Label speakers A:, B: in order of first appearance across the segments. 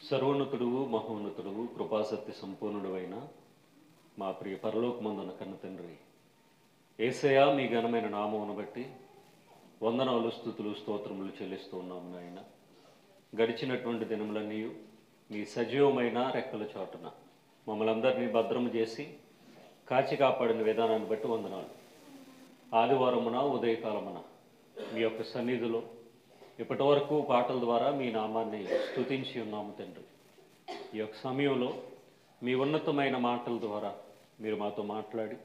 A: సర్వోన్నతుడు మహోన్నతుడు కృపాసక్తి సంపూర్ణుడు అయిన మా ప్రియ పరలోకమందున కన్న తండ్రి ఏసయ మీ ఘనమైన నామమును బట్టి వందనాలు స్థుతులు స్తోత్రములు చెల్లిస్తూ ఉన్నాము నాయన గడిచినటువంటి దినములన్నీ మీ సజీవమైన రెక్కల చాటున మమ్మల్ని అందరినీ భద్రము చేసి కాచి కాపాడిన విధానాన్ని బట్టి వందనాలు ఆదివారమున ఉదయకాలమున మీ యొక్క సన్నిధిలో ఇప్పటి వరకు పాటల ద్వారా మీ నామాన్ని స్తుతించి ఉన్నాము తండ్రి ఈ యొక్క సమయంలో మీ ఉన్నతమైన మాటల ద్వారా మీరు మాతో మాట్లాడి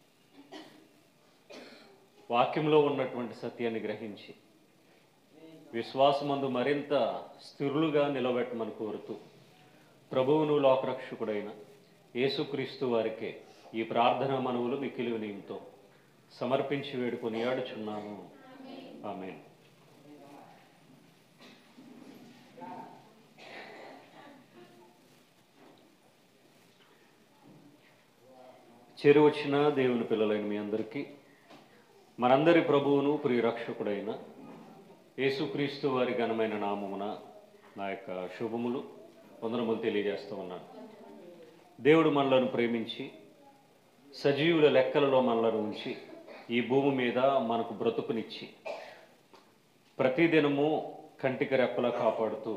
A: వాక్యంలో ఉన్నటువంటి సత్యాన్ని గ్రహించి విశ్వాసమందు మరింత స్థిరులుగా నిలబెట్టమని కోరుతూ ప్రభువును లోకరక్షకుడైన యేసుక్రీస్తు వారికే ఈ ప్రార్థన మనవులు మిక్కిలి వినయంతో సమర్పించి వేడుకొని ఆడుచున్నాము ఆమెన్ చేరువచ్చిన దేవుని పిల్లలైన మీ అందరికీ మనందరి ప్రభువును ప్రియరక్షకుడైన యేసుక్రీస్తు వారి ఘనమైన నామమున నా యొక్క శుభములు వందనములు తెలియజేస్తూ ఉన్నాను దేవుడు మనలను ప్రేమించి సజీవుల లెక్కలలో మనలను ఉంచి ఈ భూమి మీద మనకు బ్రతుకునిచ్చి ప్రతిదినము కంటికి రెప్పలా కాపాడుతూ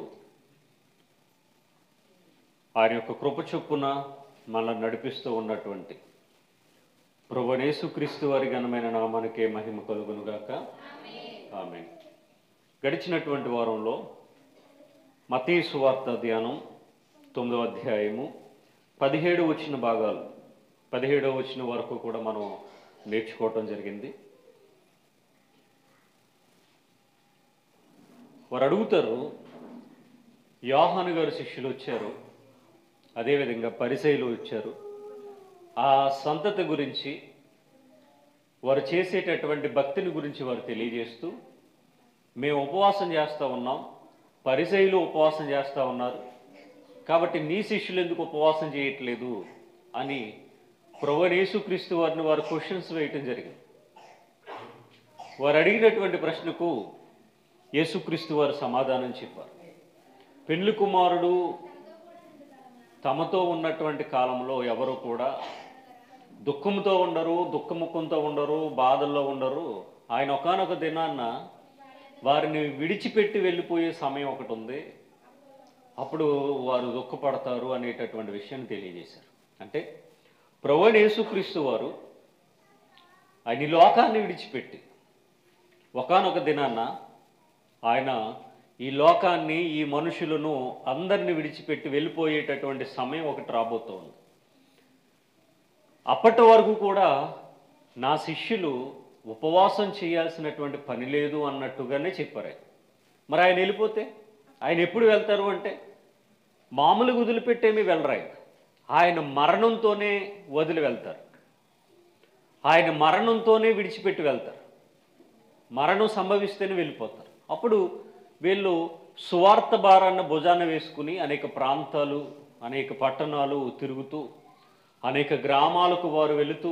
A: ఆయన యొక్క కృప చొప్పున మనల్ని నడిపిస్తూ ఉన్నటువంటి ప్రభునేసుక్రీస్తు వారి ఘనమైన నామానికే మహిమ కలుగునుగాక ఆమె గడిచినటువంటి వారంలో మతీ సువార్త ధ్యానం తొమ్మిదవ అధ్యాయము పదిహేడు వచ్చిన భాగాలు పదిహేడవ వచ్చిన వరకు కూడా మనం నేర్చుకోవటం జరిగింది వారు అడుగుతారు యోహాను గారు శిష్యులు వచ్చారు అదేవిధంగా పరిసైలు వచ్చారు ఆ సంతతి గురించి వారు చేసేటటువంటి భక్తిని గురించి వారు తెలియజేస్తూ మేము ఉపవాసం చేస్తూ ఉన్నాం పరిసైలు ఉపవాసం చేస్తూ ఉన్నారు కాబట్టి నీ శిష్యులు ఎందుకు ఉపవాసం చేయట్లేదు అని ప్రభు యేసుక్రీస్తు వారిని వారు క్వశ్చన్స్ వేయటం జరిగింది వారు అడిగినటువంటి ప్రశ్నకు యేసుక్రీస్తు వారు సమాధానం చెప్పారు పెండ్లి కుమారుడు తమతో ఉన్నటువంటి కాలంలో ఎవరు కూడా దుఃఖంతో ఉండరు దుఃఖముఖంతో ఉండరు బాధల్లో ఉండరు ఆయన ఒకనొక దినాన్న వారిని విడిచిపెట్టి వెళ్ళిపోయే సమయం ఒకటి ఉంది అప్పుడు వారు దుఃఖపడతారు అనేటటువంటి విషయాన్ని తెలియజేశారు అంటే ప్రవణ యేసుక్రీస్తు వారు ఆయన ఈ లోకాన్ని విడిచిపెట్టి ఒకనొక దినాన్న ఆయన ఈ లోకాన్ని ఈ మనుషులను అందరిని విడిచిపెట్టి వెళ్ళిపోయేటటువంటి సమయం ఒకటి రాబోతోంది అప్పటి వరకు కూడా నా శిష్యులు ఉపవాసం చేయాల్సినటువంటి పని లేదు అన్నట్టుగానే చెప్పారు ఆయన మరి ఆయన వెళ్ళిపోతే ఆయన ఎప్పుడు వెళ్తారు అంటే మామూలుగా వదిలిపెట్టేమి వెళ్ళరు ఆయన ఆయన మరణంతోనే వదిలి వెళ్తారు ఆయన మరణంతోనే విడిచిపెట్టి వెళ్తారు మరణం సంభవిస్తేనే వెళ్ళిపోతారు అప్పుడు వీళ్ళు సువార్త భారాన్ని భుజాన వేసుకుని అనేక ప్రాంతాలు అనేక పట్టణాలు తిరుగుతూ అనేక గ్రామాలకు వారు వెళుతూ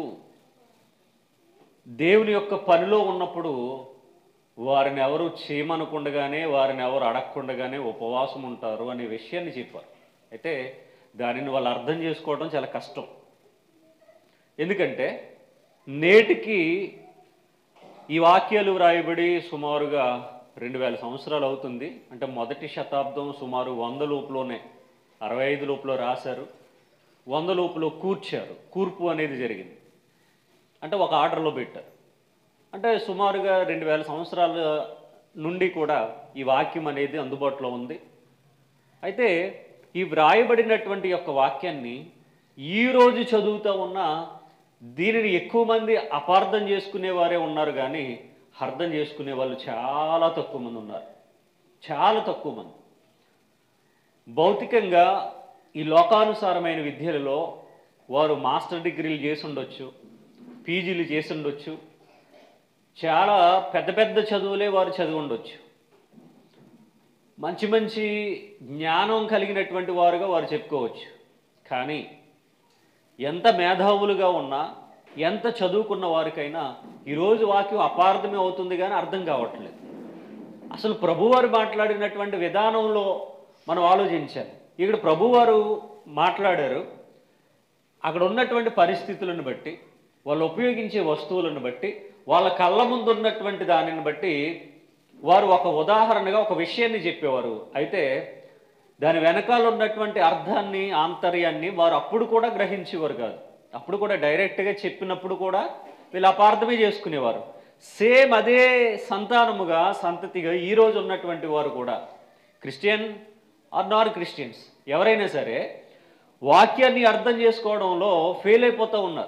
A: దేవుని యొక్క పనిలో ఉన్నప్పుడు వారిని ఎవరు చేయమనకుండగానే వారిని ఎవరు అడగకుండగానే ఉపవాసం ఉంటారు అనే విషయాన్ని చెప్పారు అయితే దానిని వాళ్ళు అర్థం చేసుకోవడం చాలా కష్టం ఎందుకంటే నేటికి ఈ వాక్యాలు వ్రాయబడి సుమారుగా రెండు వేల సంవత్సరాలు అవుతుంది అంటే మొదటి శతాబ్దం సుమారు వంద లోపులోనే అరవై ఐదు లోపులో రాశారు వంద లోపులో కూర్చారు కూర్పు అనేది జరిగింది అంటే ఒక ఆర్డర్లో పెట్టారు అంటే సుమారుగా రెండు వేల సంవత్సరాల నుండి కూడా ఈ వాక్యం అనేది అందుబాటులో ఉంది అయితే ఈ వ్రాయబడినటువంటి యొక్క వాక్యాన్ని ఈరోజు చదువుతూ ఉన్న దీనిని ఎక్కువ మంది అపార్థం చేసుకునేవారే ఉన్నారు కానీ అర్థం చేసుకునే వాళ్ళు చాలా తక్కువ మంది ఉన్నారు చాలా తక్కువ మంది భౌతికంగా ఈ లోకానుసారమైన విద్యలలో వారు మాస్టర్ డిగ్రీలు చేసి ఉండొచ్చు పీజీలు చేసి ఉండొచ్చు చాలా పెద్ద పెద్ద చదువులే వారు చదివి ఉండొచ్చు మంచి మంచి జ్ఞానం కలిగినటువంటి వారుగా వారు చెప్పుకోవచ్చు కానీ ఎంత మేధావులుగా ఉన్నా ఎంత చదువుకున్న వారికైనా ఈరోజు వాక్యం అపార్థమే అవుతుంది కానీ అర్థం కావట్లేదు అసలు ప్రభువారు మాట్లాడినటువంటి విధానంలో మనం ఆలోచించాలి ఇక్కడ ప్రభువారు మాట్లాడారు అక్కడ ఉన్నటువంటి పరిస్థితులను బట్టి వాళ్ళు ఉపయోగించే వస్తువులను బట్టి వాళ్ళ కళ్ళ ముందు ఉన్నటువంటి దానిని బట్టి వారు ఒక ఉదాహరణగా ఒక విషయాన్ని చెప్పేవారు అయితే దాని వెనకాల ఉన్నటువంటి అర్థాన్ని ఆంతర్యాన్ని వారు అప్పుడు కూడా గ్రహించేవారు కాదు అప్పుడు కూడా డైరెక్ట్గా చెప్పినప్పుడు కూడా వీళ్ళు అపార్థమే చేసుకునేవారు సేమ్ అదే సంతానముగా సంతతిగా ఈ రోజు ఉన్నటువంటి వారు కూడా క్రిస్టియన్ ఆర్ నాన్ క్రిస్టియన్స్ ఎవరైనా సరే వాక్యాన్ని అర్థం చేసుకోవడంలో ఫెయిల్ అయిపోతూ ఉన్నారు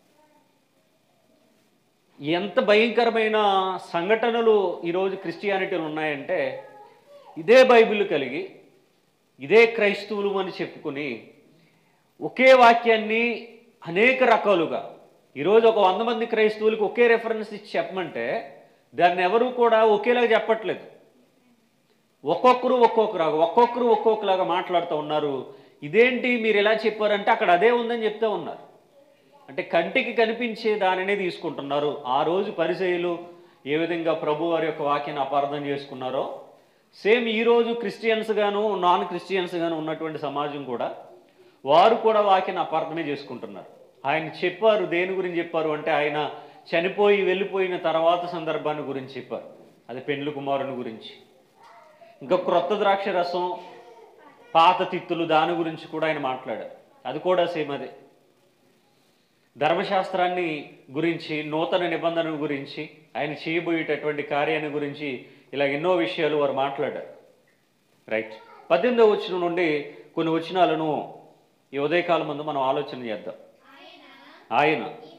A: ఎంత భయంకరమైన సంఘటనలు ఈరోజు క్రిస్టియానిటీలు ఉన్నాయంటే ఇదే బైబిల్ కలిగి ఇదే క్రైస్తవులు అని చెప్పుకొని ఒకే వాక్యాన్ని అనేక రకాలుగా ఈరోజు ఒక వంద మంది క్రైస్తవులకు ఒకే రెఫరెన్స్ ఇచ్చి చెప్పమంటే దాన్ని ఎవరు కూడా ఒకేలాగా చెప్పట్లేదు ఒక్కొక్కరు ఒక్కొక్కలాగా ఒక్కొక్కరు ఒక్కొక్కలాగా మాట్లాడుతూ ఉన్నారు ఇదేంటి మీరు ఎలా చెప్పారంటే అక్కడ అదే ఉందని చెప్తూ ఉన్నారు అంటే కంటికి కనిపించే దానినే తీసుకుంటున్నారు ఆ రోజు పరిచయులు ఏ విధంగా ప్రభు వారి యొక్క వాక్యాన్ని అపార్థం చేసుకున్నారో సేమ్ ఈ రోజు క్రిస్టియన్స్ గాను నాన్ క్రిస్టియన్స్ గాను ఉన్నటువంటి సమాజం కూడా వారు కూడా వాక్యాన్ని అపార్థమే చేసుకుంటున్నారు ఆయన చెప్పారు దేని గురించి చెప్పారు అంటే ఆయన చనిపోయి వెళ్ళిపోయిన తర్వాత సందర్భాన్ని గురించి చెప్పారు అది పెండ్లు కుమారుని గురించి ఇంకా క్రొత్త ద్రాక్ష రసం పాత తిత్తులు దాని గురించి కూడా ఆయన మాట్లాడారు అది కూడా సేమ్ అదే ధర్మశాస్త్రాన్ని గురించి నూతన నిబంధన గురించి ఆయన చేయబోయేటటువంటి కార్యాన్ని గురించి ఇలా ఎన్నో విషయాలు వారు మాట్లాడారు రైట్ పద్దెనిమిదవ వచనం నుండి కొన్ని వచనాలను ఈ ఉదయకాలం ముందు మనం ఆలోచన చేద్దాం ఆయన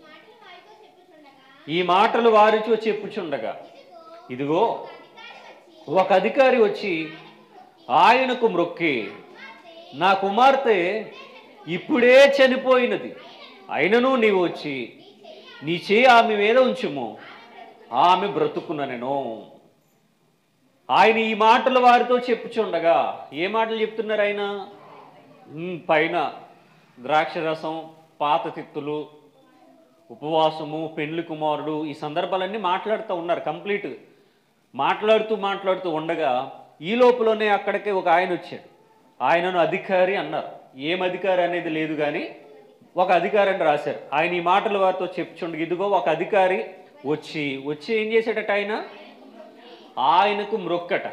A: ఈ మాటలు వారితో చెప్పుచుండగా ఇదిగో ఒక అధికారి వచ్చి ఆయనకు మ్రొక్కి నా కుమార్తె ఇప్పుడే చనిపోయినది అయినను నీవు వచ్చి నీ చేయి ఆమె మీద ఉంచుము ఆమె బ్రతుకుననెను ఆయన ఈ మాటలు వారితో చెప్పుచుండగా ఏ మాటలు చెప్తున్నారు ఆయన ఉమ్, పైన ద్రాక్షరసం పాత తిత్తులు ఉపవాసము పెండ్లి కుమారుడు ఈ సందర్భాలన్నీ మాట్లాడుతూ ఉన్నారు కంప్లీట్ మాట్లాడుతూ మాట్లాడుతూ ఉండగా ఈ లోపలనే అక్కడికి ఒక ఆయన వచ్చాడు ఆయనను అధికారి అన్నారు ఏం అధికారి అనేది లేదు కానీ ఒక అధికారి అని రాశారు ఆయన ఈ మాటలు వారితో చెప్పుచుండగా ఇదిగో ఒక అధికారి వచ్చి వచ్చి ఏం చేశాడట ఆయన ఆయనకు మ్రొక్కట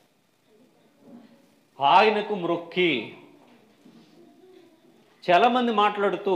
A: ఆయనకు మ్రొక్కి చాలామంది మాట్లాడుతూ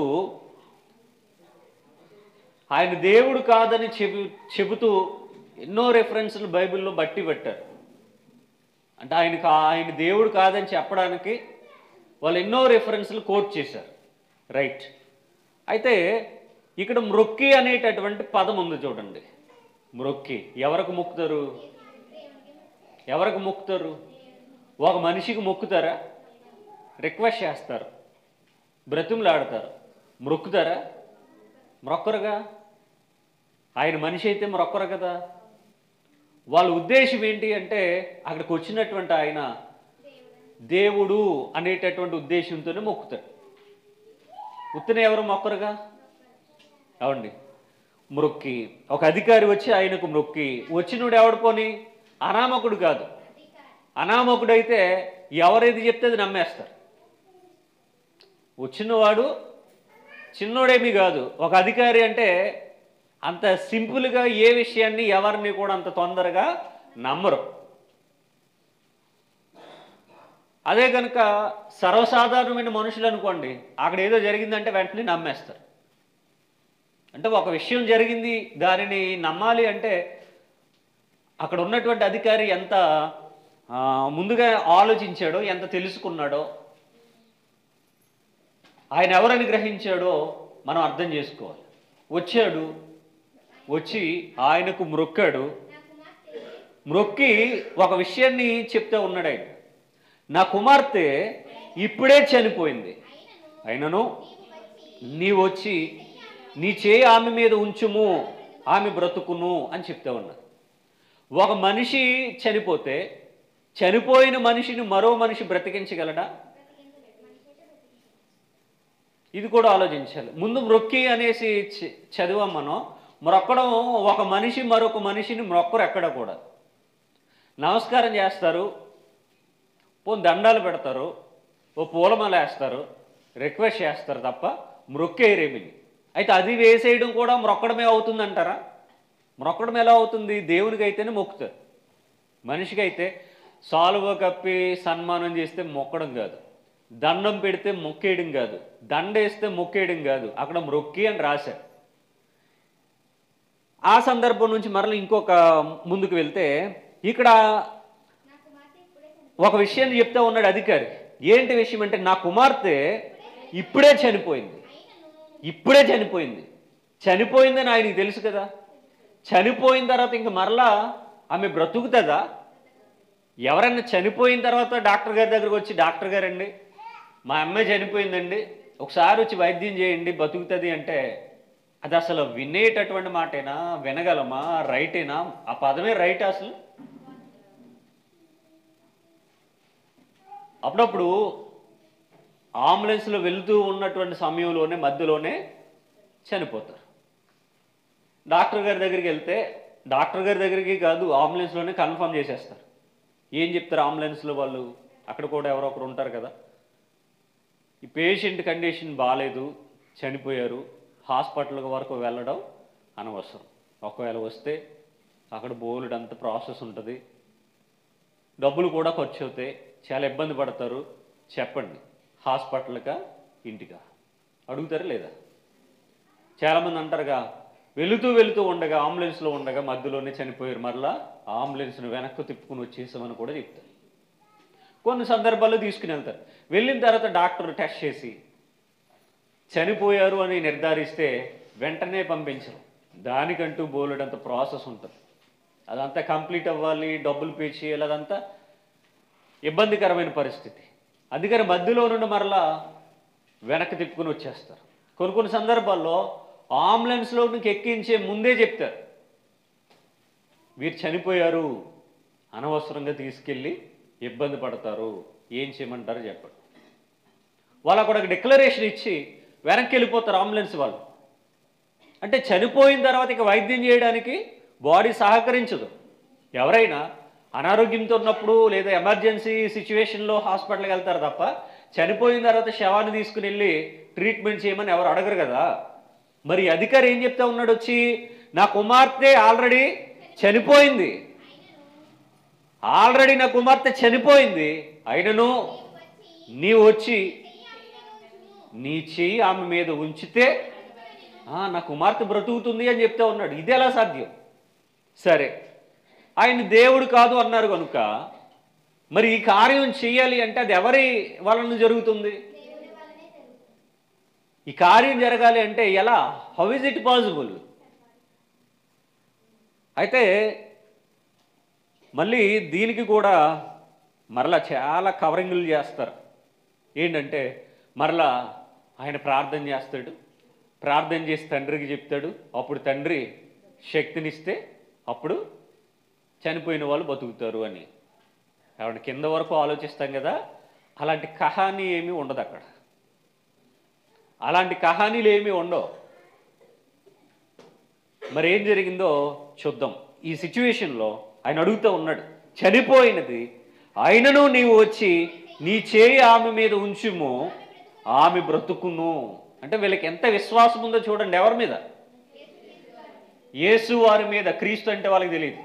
A: ఆయన దేవుడు కాదని చెబు చెబుతూ ఎన్నో రెఫరెన్స్లు బైబిల్లో బట్టి పెట్టారు అంటే ఆయనకు ఆయన దేవుడు కాదని చెప్పడానికి వాళ్ళు ఎన్నో రెఫరెన్స్లు కోట్ చేశారు రైట్ అయితే ఇక్కడ మ్రొక్కి అనేటటువంటి పదం ఉంది చూడండి మ్రొక్కి ఎవరికి మొక్కుతారు ఎవరికి మొక్కుతారు ఒక మనిషికి మొక్కుతారా రిక్వెస్ట్ చేస్తారు బ్రతిమలాడతారు మొక్కుతారా మొక్కరుగా ఆయన మనిషి అయితే మొక్కరు కదా వాళ్ళ ఉద్దేశం ఏంటి అంటే అక్కడికి వచ్చినటువంటి ఆయన దేవుడు అనేటటువంటి ఉద్దేశంతోనే మొక్కుతాడు ఉత్తనే ఎవరు మొక్కరుగా అవండి మ్రొక్కి ఒక అధికారి వచ్చి ఆయనకు మ్రొక్కి వచ్చినోడు ఎవడు పోని అనామకుడు కాదు అనామకుడైతే ఎవరేది చెప్తే అది నమ్మేస్తారు వచ్చినవాడు చిన్నోడేమీ కాదు ఒక అధికారి అంటే అంత సింపుల్గా ఏ విషయాన్ని ఎవరిని కూడా అంత తొందరగా నమ్మరు అదే కనుక సర్వసాధారణమైన మనుషులు అనుకోండి అక్కడ ఏదో జరిగిందంటే వెంటనే నమ్మేస్తారు అంటే ఒక విషయం జరిగింది దానిని నమ్మాలి అంటే అక్కడ ఉన్నటువంటి అధికారి ఎంత ఆ, ముందుగా ఆలోచించాడో ఎంత తెలుసుకున్నాడో ఆయన ఎవరని గ్రహించాడో మనం అర్థం చేసుకోవాలి వచ్చాడు వచ్చి ఆయనకు మ్రొక్కాడు మ్రొక్కి ఒక విషయాన్ని చెప్తే ఉన్నాడు ఆయన నా కుమార్తె ఇప్పుడే చనిపోయింది అయినను నీవు వచ్చి నీ చేయి ఆమె మీద ఉంచుము ఆమె బ్రతుకును అని చెప్తే ఉన్నారు ఒక మనిషి చనిపోతే చనిపోయిన మనిషిని మరో మనిషి బ్రతికించగలడా ఇది కూడా ఆలోచించాలి ముందు మ్రొక్కి అనేసి చ- చదివాం మనం మ్రొక్కడం ఒక మనిషి మరొక మనిషిని మ్రొక్కరు ఎక్కడ కూడా నమస్కారం చేస్తారు పోనీ దండాలు పెడతారు ఓ పూలమాల వేస్తారు రిక్వెస్ట్ చేస్తారు తప్ప మ్రొక్కేరేమిని అయితే అది వేసేయడం కూడా మ్రొక్కడమే అవుతుందంటారా మ్రొక్కడం ఎలా అవుతుంది దేవునికి అయితేనే మొక్కుతారు మనిషికి అయితే సాలువ కప్పి సన్మానం చేస్తే మొక్కడం కాదు దండం పెడితే మొక్కేయడం కాదు దండేస్తే మొక్కేయడం కాదు అక్కడ మ్రొక్కి అని రాశారు ఆ సందర్భం నుంచి మరలా ఇంకొక ముందుకు వెళ్తే ఇక్కడ ఒక విషయాన్ని చెప్తా ఉన్నాడు అధికారి ఏంటి విషయం అంటే నా కుమార్తె ఇప్పుడే చనిపోయింది ఇప్పుడే చనిపోయింది చనిపోయిందని ఆయనకి తెలుసు కదా చనిపోయిన తర్వాత ఇంక మరలా ఆమె బ్రతుకుతుందా ఎవరైనా చనిపోయిన తర్వాత డాక్టర్ గారి దగ్గరకు వచ్చి డాక్టర్ గారండి మా అమ్మాయి చనిపోయిందండి ఒకసారి వచ్చి వైద్యం చేయండి బతుకుతుంది అంటే అది అసలు వినేటటువంటి మాటేనా వినగలమా రైటేనా ఆ పదమే రైట్ అసలు అప్పుడప్పుడు అంబులెన్స్లో వెళ్తూ ఉన్నటువంటి సమయంలోనే మధ్యలోనే చనిపోతారు డాక్టర్ గారి దగ్గరికి వెళ్తే డాక్టర్ గారి దగ్గరికి కాదు అంబులెన్స్లోనే కన్ఫర్మ్ చేసేస్తారు ఏం చెప్తారు అంబులెన్స్లో వాళ్ళు అక్కడ కూడా ఎవరో ఒకరు ఉంటారు కదా ఈ పేషెంట్ కండిషన్ బాగాలేదు చనిపోయారు హాస్పిటల్ వరకు వెళ్ళడం అనవసరం ఒకవేళ వస్తే అక్కడ బోలెడు అంత ప్రాసెస్ ఉంటుంది డబ్బులు కూడా ఖర్చు అవుతాయి చాలా ఇబ్బంది పడతారు చెప్పండి హాస్పిటల్కా ఇంటికా అడుగుతారా లేదా చాలామంది అంటారుగా వెళుతూ వెళుతూ ఉండగా అంబులెన్స్లో ఉండగా మధ్యలోనే చనిపోయారు మరలా ఆ అంబులెన్స్ను వెనక్కు తిప్పుకుని వచ్చేసామని కూడా చెప్తారు కొన్ని సందర్భాల్లో తీసుకుని వెళ్తారు వెళ్ళిన తర్వాత డాక్టర్ టెస్ట్ చేసి చనిపోయారు అని నిర్ధారిస్తే వెంటనే పంపించరు దానికంటూ బోలెడంత ప్రాసెస్ ఉంటుంది అదంతా కంప్లీట్ అవ్వాలి డబ్బులు పే చేయాలి అదంతా ఇబ్బందికరమైన పరిస్థితి అందుకని మధ్యలో నుండి మరలా వెనక్కి తిప్పుకుని వచ్చేస్తారు కొన్ని కొన్ని సందర్భాల్లో అంబులెన్స్లో నుంచి ఎక్కించే ముందే చెప్తారు వీరు చనిపోయారు అనవసరంగా తీసుకెళ్ళి ఇబ్బంది పడతారు ఏం చేయమంటారు చెప్పండి వాళ్ళు అక్కడ ఒక డిక్లరేషన్ ఇచ్చి వెనక్కి వెళ్ళిపోతారు అంబులెన్స్ వాళ్ళు అంటే చనిపోయిన తర్వాత ఇక వైద్యం చేయడానికి బాడీ సహకరించదు ఎవరైనా అనారోగ్యంతో ఉన్నప్పుడు లేదా ఎమర్జెన్సీ సిచ్యువేషన్లో హాస్పిటల్కి వెళ్తారు తప్ప చనిపోయిన తర్వాత శవాన్ని తీసుకుని వెళ్ళి ట్రీట్మెంట్ చేయమని ఎవరు అడగరు కదా మరి అధికారి ఏం చెప్తా ఉన్నాడు వచ్చి నా కుమార్తె ఆల్రెడీ చనిపోయింది ఆల్రెడీ నా కుమార్తె చనిపోయింది అయినను నీవు వచ్చి నీ చెయ్యి ఆమె మీద ఉంచితే "ఆ, నా కుమార్తె బ్రతుకుతుంది అని చెప్తా ఉన్నాడు ఇది ఎలా సాధ్యం సరే ఆయన దేవుడు కాదు అన్నారు కనుక మరి ఈ కార్యం చేయాలి అంటే అది ఎవరి వలన జరుగుతుంది ఈ కార్యం జరగాలి అంటే ఎలా హౌ ఇస్ ఇట్ పాసిబుల్ అయితే మళ్ళీ దీనికి కూడా మరలా చాలా కవరింగ్లు చేస్తారు ఏంటంటే మరలా ఆయన ప్రార్థన చేస్తాడు ప్రార్థన చేసి తండ్రికి చెప్తాడు అప్పుడు తండ్రి శక్తినిస్తే అప్పుడు చనిపోయిన వాళ్ళు బతుకుతారు అని కాబట్టి కింద వరకు ఆలోచిస్తాం కదా అలాంటి కహానీ ఏమీ ఉండదు అక్కడ అలాంటి కహానీలు ఏమీ ఉండవు మరి ఏం జరిగిందో చూద్దాం ఈ సిచ్యువేషన్లో ఆయన అడుగుతూ ఉన్నాడు చనిపోయినది అయినను నీవు వచ్చి నీ చేయి ఆమె మీద ఉంచుము ఆమె బ్రతుకును అంటే వీళ్ళకి ఎంత విశ్వాసం ఉందో చూడండి ఎవరి మీద యేసు వారి మీద క్రీస్తు అంటే వాళ్ళకి తెలియదు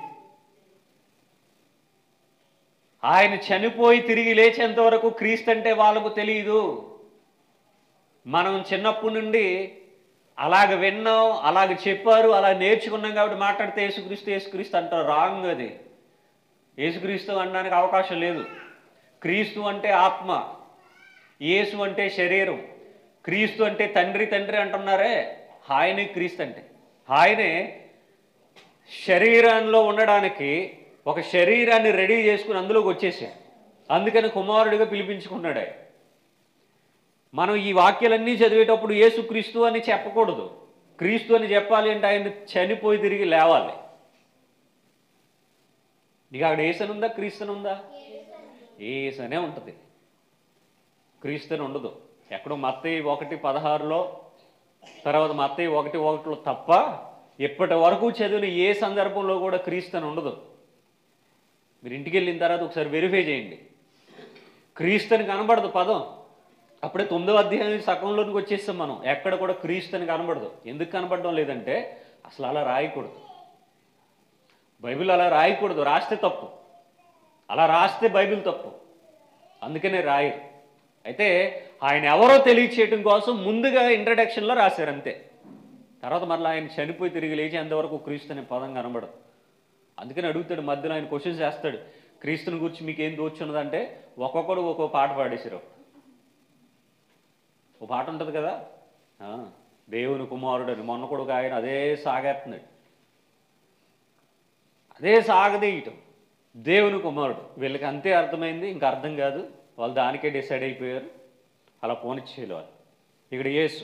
A: ఆయన చనిపోయి తిరిగి లేచేంత వరకు క్రీస్తు అంటే వాళ్ళకు తెలియదు మనం చిన్నప్పటి నుండి అలాగ విన్నాం అలాగ చెప్పారు అలా నేర్చుకున్నాం కాబట్టి మాట్లాడితే యేసుక్రీస్తు యేసుక్రీస్తు అంటారు రాంగ్ అది యేసుక్రీస్తు అనడానికి అవకాశం లేదు క్రీస్తు అంటే ఆత్మ యేసు అంటే శరీరం క్రీస్తు అంటే తండ్రి తండ్రి అంటున్నారే ఆయనే క్రీస్తు అంటే ఆయనే శరీరంలో ఉండడానికి ఒక శరీరాన్ని రెడీ చేసుకుని అందులోకి వచ్చేసాడు అందుకని కుమారుడిగా పిలిపించుకున్నాడు ఆయన మనం ఈ వాక్యాలన్నీ చదివేటప్పుడు యేసుక్రీస్తు అని చెప్పకూడదు క్రీస్తు అని చెప్పాలి అంటే ఆయన చనిపోయి తిరిగి లేవాలి నీకు అక్కడ ఏసనుందా క్రీస్తునుందా ఏసనే ఉంటుంది క్రీస్తుని ఉండదు ఎక్కడో మత్తయి ఒకటి పదహారులో తర్వాత మత్తయి ఒకటి ఒకటిలో తప్ప ఇప్పటి వరకు చదివిన ఏ సందర్భంలో కూడా క్రీస్తుని ఉండదు మీరు ఇంటికి వెళ్ళిన తర్వాత ఒకసారి వెరిఫై చేయండి క్రీస్తుని కనబడదు పదం అప్పుడే తొమ్మిదవ అధ్యాయం సగంలోనికి వచ్చేస్తాం మనం ఎక్కడ కూడా క్రీస్తు అని కనబడదు ఎందుకు కనబడడం లేదంటే అసలు అలా రాయకూడదు బైబిల్ అలా రాయకూడదు రాస్తే తప్పు అలా రాస్తే బైబిల్ తప్పు అందుకనే రాయరు అయితే ఆయన ఎవరో తెలియచేయటం కోసం ముందుగా ఇంట్రడక్షన్లో రాశారు అంతే తర్వాత మళ్ళీ ఆయన చనిపోయి తిరిగి లేచేంతవరకు క్రీస్తు అనే పదం కనబడదు అందుకని అడుగుతాడు మధ్యలో ఆయన క్వశ్చన్స్ చేస్తాడు క్రీస్తుని గురించి మీకు ఏం దోచున్నదంటే ఒక్కొక్కడు ఒక్కో పాట పాడేసారు ఓ పాట ఉంటుంది కదా ఆ, దేవుని కుమారుడు అని మొన్న కూడా ఒక ఆయన అదే సాగేస్తున్నాడు అదే సాగదీయటం దేవుని కుమారుడు వీళ్ళకి అంతే అర్థమైంది ఇంకా అర్థం కాదు వాళ్ళు దానికే డిసైడ్ అయిపోయారు అలా పోనిచ్చేయాలి వాళ్ళు ఇక్కడ యేసు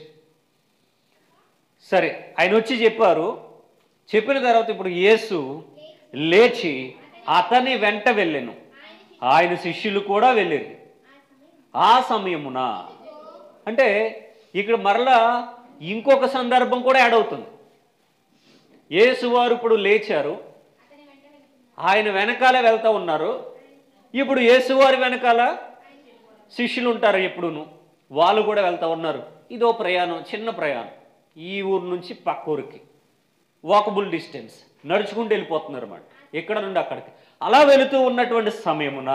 A: సరే ఆయన వచ్చి చెప్పారు చెప్పిన తర్వాత ఇప్పుడు యేసు లేచి అతని వెంట వెళ్ళెను ఆయన శిష్యులు కూడా వెళ్ళారు ఆ సమయమున అంటే ఇక్కడ మరలా ఇంకొక సందర్భం కూడా యాడ్ అవుతుంది యేసు వారు ఇప్పుడు లేచారు ఆయన వెనకాల వెళ్తా ఉన్నారు ఇప్పుడు యేసువారి వెనకాల శిష్యులు ఉంటారు ఎప్పుడును వాళ్ళు కూడా వెళ్తా ఉన్నారు ఇదో ప్రయాణం చిన్న ప్రయాణం ఈ ఊరు నుంచి పక్క ఊరికి వాకబుల్ డిస్టెన్స్ నడుచుకుంటూ వెళ్ళిపోతున్నారు అన్నమాట ఇక్కడ నుండి అక్కడికి అలా వెళుతూ ఉన్నటువంటి సమయమున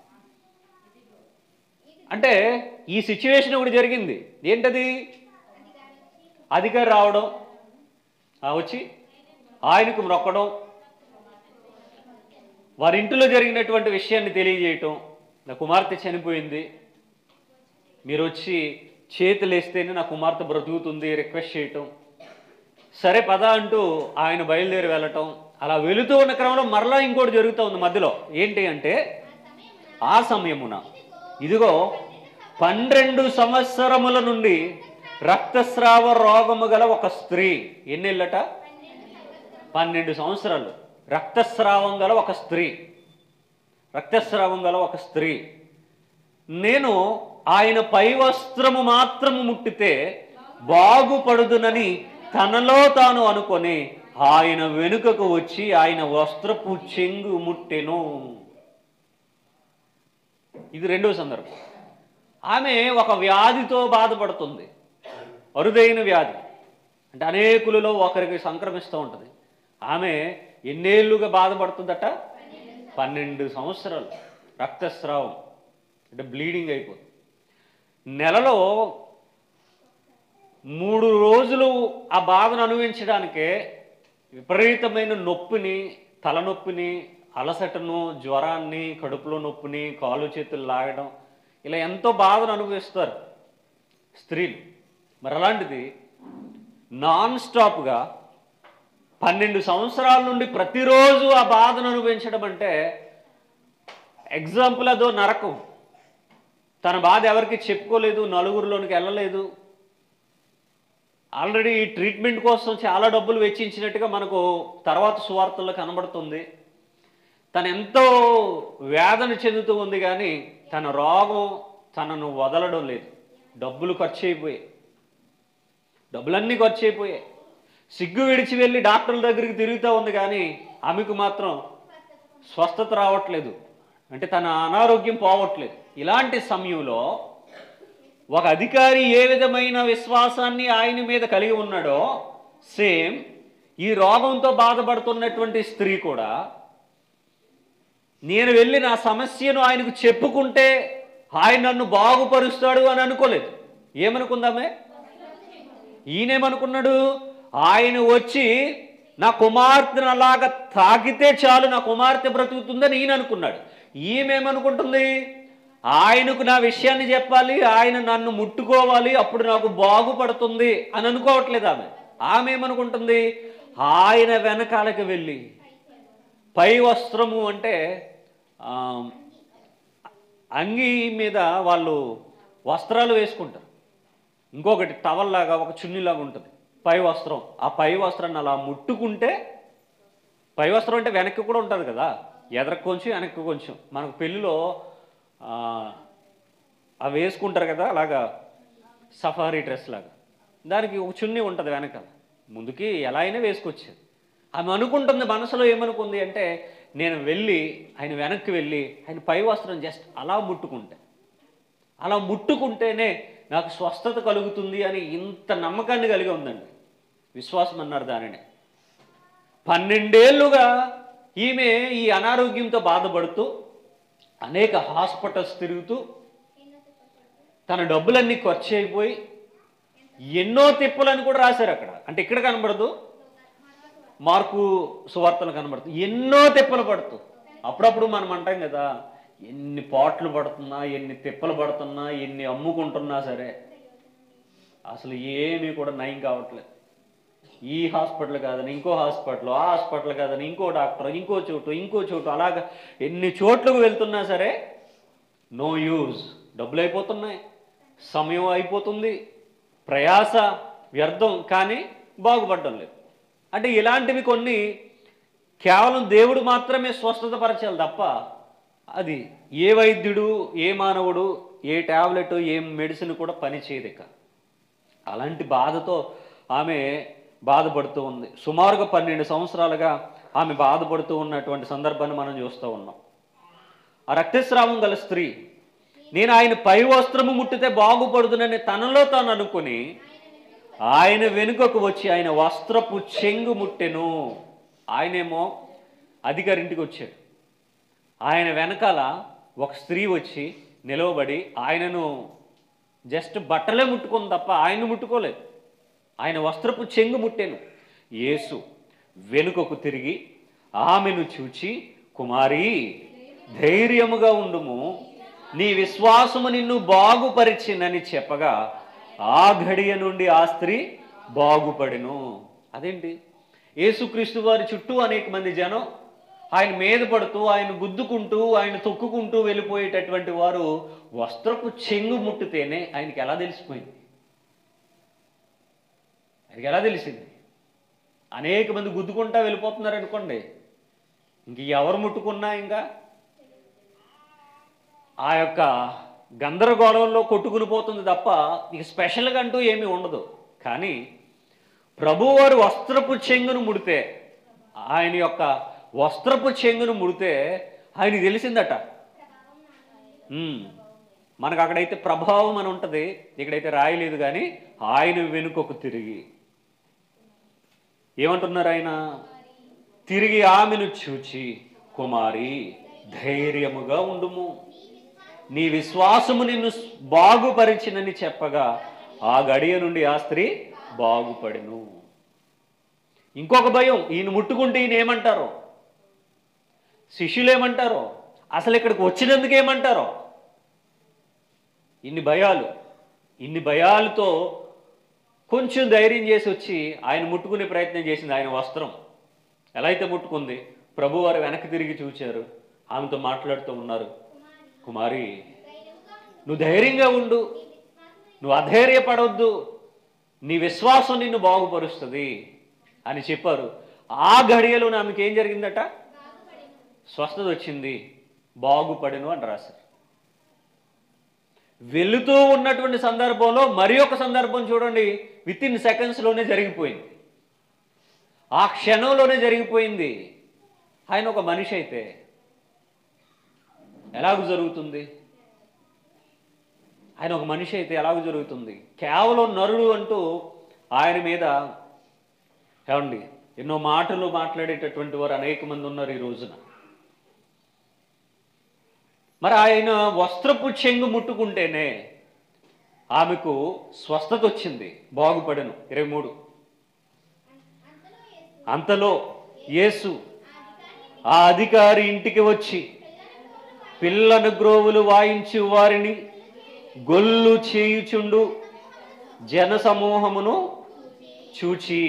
A: అంటే ఈ సిచ్యువేషన్ ఒకటి జరిగింది ఏంటది అధికారి రావడం ఆ వచ్చి ఆయనకు మొక్కడం వారి ఇంటిలో జరిగినటువంటి విషయాన్ని తెలియజేయటం నా కుమార్తె చనిపోయింది మీరు వచ్చి చేతులు వేస్తేనే నా కుమార్తె బ్రతుకుతుంది రిక్వెస్ట్ చేయటం సరే పద అంటూ ఆయన బయలుదేరి వెళ్ళటం అలా వెళుతూ ఉన్న క్రమంలో మరలా ఇంకోటి జరుగుతూ ఉంది మధ్యలో ఏంటి అంటే ఆ సమయమున ఇదిగో పన్నెండు సంవత్సరముల నుండి రక్తస్రావ రోగము గల ఒక స్త్రీ ఎన్నేళ్ళట పన్నెండు సంవత్సరాలు రక్తస్రావం గల ఒక స్త్రీ రక్తస్రావం గల ఒక స్త్రీ నేను ఆయన పై వస్త్రము మాత్రము ముట్టితే బాగుపడుదునని తనలో తాను అనుకొని ఆయన వెనుకకు వచ్చి ఆయన వస్త్రపు చెంగు ముట్టెను ఇది రెండో సందర్భం ఆమె ఒక వ్యాధితో బాధపడుతుంది అరుదైన వ్యాధి అంటే అనేకులలో ఒకరికి సంక్రమిస్తూ ఉంటుంది ఆమె ఎన్నేళ్ళుగా బాధపడుతుందట పన్నెండు సంవత్సరాలు రక్తస్రావం అంటే బ్లీడింగ్ అయిపోతుంది నెలలో మూడు రోజులు ఆ బాధను అనుభవించడానికే విపరీతమైన నొప్పిని తలనొప్పిని అలసటను జ్వరాన్ని కడుపులో నొప్పిని కాలు చేతులు లాగడం ఇలా ఎంతో బాధను అనుభవిస్తారు స్త్రీలు మరి అలాంటిది నాన్ స్టాప్గా పన్నెండు సంవత్సరాల నుండి ప్రతిరోజు ఆ బాధను అనుభవించడం అంటే ఎగ్జాంపుల్ అదో నరకం తన బాధ ఎవరికి చెప్పుకోలేదు నలుగురిలోనికి వెళ్ళలేదు ఆల్రెడీ ఈ ట్రీట్మెంట్ కోసం చాలా డబ్బులు వెచ్చించినట్టుగా మనకు తర్వాత సువార్తల్లో కనబడుతుంది తను ఎంతో వేదన చెందుతూ ఉంది కానీ తన రోగం తనను వదలడం లేదు డబ్బులు ఖర్చు అయిపోయాయి డబ్బులన్నీ ఖర్చు అయిపోయాయి సిగ్గు విడిచి వెళ్ళి డాక్టర్ల దగ్గరికి తిరుగుతూ ఉంది కానీ ఆమెకు మాత్రం స్వస్థత రావట్లేదు అంటే తన అనారోగ్యం పోవట్లేదు ఇలాంటి సమయంలో ఒక అధికారి ఏ విధమైన విశ్వాసాన్ని ఆయన మీద కలిగి ఉన్నాడో సేమ్ ఈ రోగంతో బాధపడుతున్నటువంటి స్త్రీ కూడా నేను వెళ్ళి నా సమస్యను ఆయనకు చెప్పుకుంటే ఆయన నన్ను బాగుపరుస్తాడు అని అనుకోలేదు ఏమనుకుందామే ఈయనేమనుకున్నాడు ఆయన వచ్చి నా కుమార్తెను అలాగ తాకితే చాలు నా కుమార్తె బ్రతుకుతుందని ఈయన అనుకున్నాడు ఈమెమనుకుంటుంది ఆయనకు నా విషయాన్ని చెప్పాలి ఆయన నన్ను ముట్టుకోవాలి అప్పుడు నాకు బాగుపడుతుంది అని అనుకోవట్లేదు ఆమె ఆమె ఏమనుకుంటుంది ఆయన వెనకాలకి వెళ్ళి పై వస్త్రము అంటే ఆ, అంగి మీద వాళ్ళు వస్త్రాలు వేసుకుంటారు ఇంకొకటి టవల్లాగా ఒక చున్నీలాగా ఉంటుంది పై వస్త్రం ఆ పై వస్త్రాన్ని అలా ముట్టుకుంటే పై వస్త్రం అంటే వెనక్కి కూడా ఉంటుంది కదా ఎదరకు కొంచెం వెనక్కి కొంచెం మనకు పెళ్ళిలో ఆ, అవి వేసుకుంటారు కదా అలాగా సఫారీ డ్రెస్ లాగా దానికి ఒక చున్నీ ఉంటుంది వెనకాల ముందుకి ఎలా అయినా వేసుకొచ్చేది ఆమె అనుకుంటుంది మనసులో ఏమనుకుంది అంటే నేను వెళ్ళి ఆయన వెనక్కి వెళ్ళి ఆయన పై వస్త్రం జస్ట్ అలా ముట్టుకుంటే అలా ముట్టుకుంటేనే నాకు స్వస్థత కలుగుతుంది అని ఇంత నమ్మకాన్ని కలిగి ఉందండి విశ్వాసం అన్నారు దానిని పన్నెండేళ్లుగా ఈమె ఈ అనారోగ్యంతో బాధపడుతూ అనేక హాస్పిటల్స్ తిరుగుతూ తన డబ్బులన్నీ ఖర్చు అయిపోయి ఎన్నో తిప్పలని కూడా రాశారు అక్కడ అంటే ఇక్కడ కనబడదు మార్కు సువార్తలు కనబడుతుంది ఎన్నో తిప్పలు పడుతూ అప్పుడప్పుడు మనం అంటాం కదా ఎన్ని పాటలు పడుతున్నా ఎన్ని తిప్పలు పడుతున్నా ఎన్ని అమ్ముకుంటున్నా సరే అసలు ఏమీ కూడా నయం కావట్లేదు ఈ హాస్పిటల్ కాదని ఇంకో హాస్పిటల్ ఆ హాస్పిటల్ కాదని ఇంకో డాక్టర్ ఇంకో చోటు ఇంకో చోటు అలాగా ఎన్ని చోట్లకు వెళ్తున్నా సరే నో యూజ్ డబ్బులు అయిపోతున్నాయి సమయం అయిపోతుంది ప్రయాస వ్యర్థం కానీ బాగుపడడం లేదు అంటే ఇలాంటివి కొన్ని కేవలం దేవుడు మాత్రమే స్వస్థత పరచాలి తప్ప అది ఏ వైద్యుడు ఏ మానవుడు ఏ టాబ్లెట్ ఏ మెడిసిన్ కూడా పనిచేయదు ఇక అలాంటి బాధతో ఆమె బాధపడుతూ ఉంది సుమారుగా పన్నెండు సంవత్సరాలుగా ఆమె బాధపడుతూ ఉన్నటువంటి సందర్భాన్ని మనం చూస్తూ ఉన్నాం ఆ రక్తస్రావం గల స్త్రీ నేను ఆయన పై వస్త్రము ముట్టితే బాగుపడుతుందని తనలో తాను అనుకుని ఆయన వెనుకకు వచ్చి ఆయన వస్త్రపు చెంగు ముట్టెను ఆయనేమో అధికారింటికి వచ్చాడు ఆయన వెనకాల ఒక స్త్రీ వచ్చి నిలవబడి ఆయనను జస్ట్ బట్టలే ముట్టుకుంది తప్ప ఆయన ముట్టుకోలేదు ఆయన వస్త్రపు చెంగు ముట్టెను యేసు వెనుకకు తిరిగి ఆమెను చూచి కుమారి ధైర్యముగా ఉండుము నీ విశ్వాసము నిన్ను బాగుపరిచిందని చెప్పగా ఆ ఘడియ నుండి ఆ స్త్రీ బాగుపడెను అదేంటి యేసుక్రీస్తు వారి చుట్టూ అనేక మంది జనం ఆయన మీద పడుతూ ఆయన గుద్దుకుంటూ ఆయన తొక్కుకుంటూ వెళ్ళిపోయేటటువంటి వారు వస్త్రపు చెంగు ముట్టితేనే ఆయనకి ఎలా తెలిసిపోయింది ఆయనకి ఎలా తెలిసింది అనేక మంది గుద్దుకుంటా వెళ్ళిపోతున్నారు అనుకోండి ఇంక ఎవరు ముట్టుకున్నా ఇంకా ఆ యొక్క గందరగోళంలో కొట్టుకుని పోతుంది తప్ప ఇక స్పెషల్గా అంటూ ఏమీ ఉండదు కానీ ప్రభువారు వస్త్రపు చెంగును ముడితే ఆయన యొక్క వస్త్రపు చెంగును ముడితే ఆయనకి తెలిసిందట ఉమ్. మనకు అక్కడైతే ప్రభావం అని ఉంటుంది ఇక్కడైతే రాయలేదు కానీ ఆయన వెనుకకు తిరిగి ఏమంటున్నారు ఆయన తిరిగి ఆమెను చూచి కుమారి ధైర్యముగా ఉండుము నీ విశ్వాసము నిన్ను బాగుపరిచినని చెప్పగా ఆ గడియ నుండి ఆ స్త్రీ బాగుపడెను ఇంకొక భయం ఈయన ముట్టుకుంటే ఈయన ఏమంటారో శిష్యులు ఏమంటారో అసలు ఇక్కడికి వచ్చినందుకు ఏమంటారో ఇన్ని భయాలు ఇన్ని భయాలతో కొంచెం ధైర్యం చేసి వచ్చి ఆయన ముట్టుకునే ప్రయత్నం చేసింది ఆయన వస్త్రం ఎలా అయితే ముట్టుకుంది ప్రభు వారు వెనక్కి తిరిగి చూచారు ఆమెతో మాట్లాడుతూ ఉన్నారు కుమారి నువ్వు ధైర్యంగా ఉండు నువ్వు అధైర్యపడవద్దు నీ విశ్వాసం నిన్ను బాగుపరుస్తుంది అని చెప్పారు ఆ ఘడియలో ఆమెకి ఏం జరిగిందట స్వస్థత వచ్చింది బాగుపడెను అని రాశారు వెళుతూ ఉన్నటువంటి సందర్భంలో మరి ఒక సందర్భం చూడండి విత్ ఇన్ సెకండ్స్లోనే జరిగిపోయింది ఆ క్షణంలోనే జరిగిపోయింది ఆయన ఒక మనిషి అయితే ఎలాగ జరుగుతుంది ఆయన ఒక మనిషి అయితే ఎలాగ జరుగుతుంది కేవలం నరుడు అంటూ ఆయన మీద ఏమండి ఎన్నో మాటలు మాట్లాడేటటువంటి వారు అనేక మంది ఉన్నారు ఈ రోజున మరి ఆయన వస్త్రపు చెంగు ముట్టుకుంటేనే ఆమెకు స్వస్థత వచ్చింది బాగుపడను ఇరవై మూడు అంతలో యేసు ఆ అధికారి ఇంటికి వచ్చి పిల్లను గ్రోవులు వాయించు వారిని గొల్లు చేయుచుండు జన సమూహమును చూచి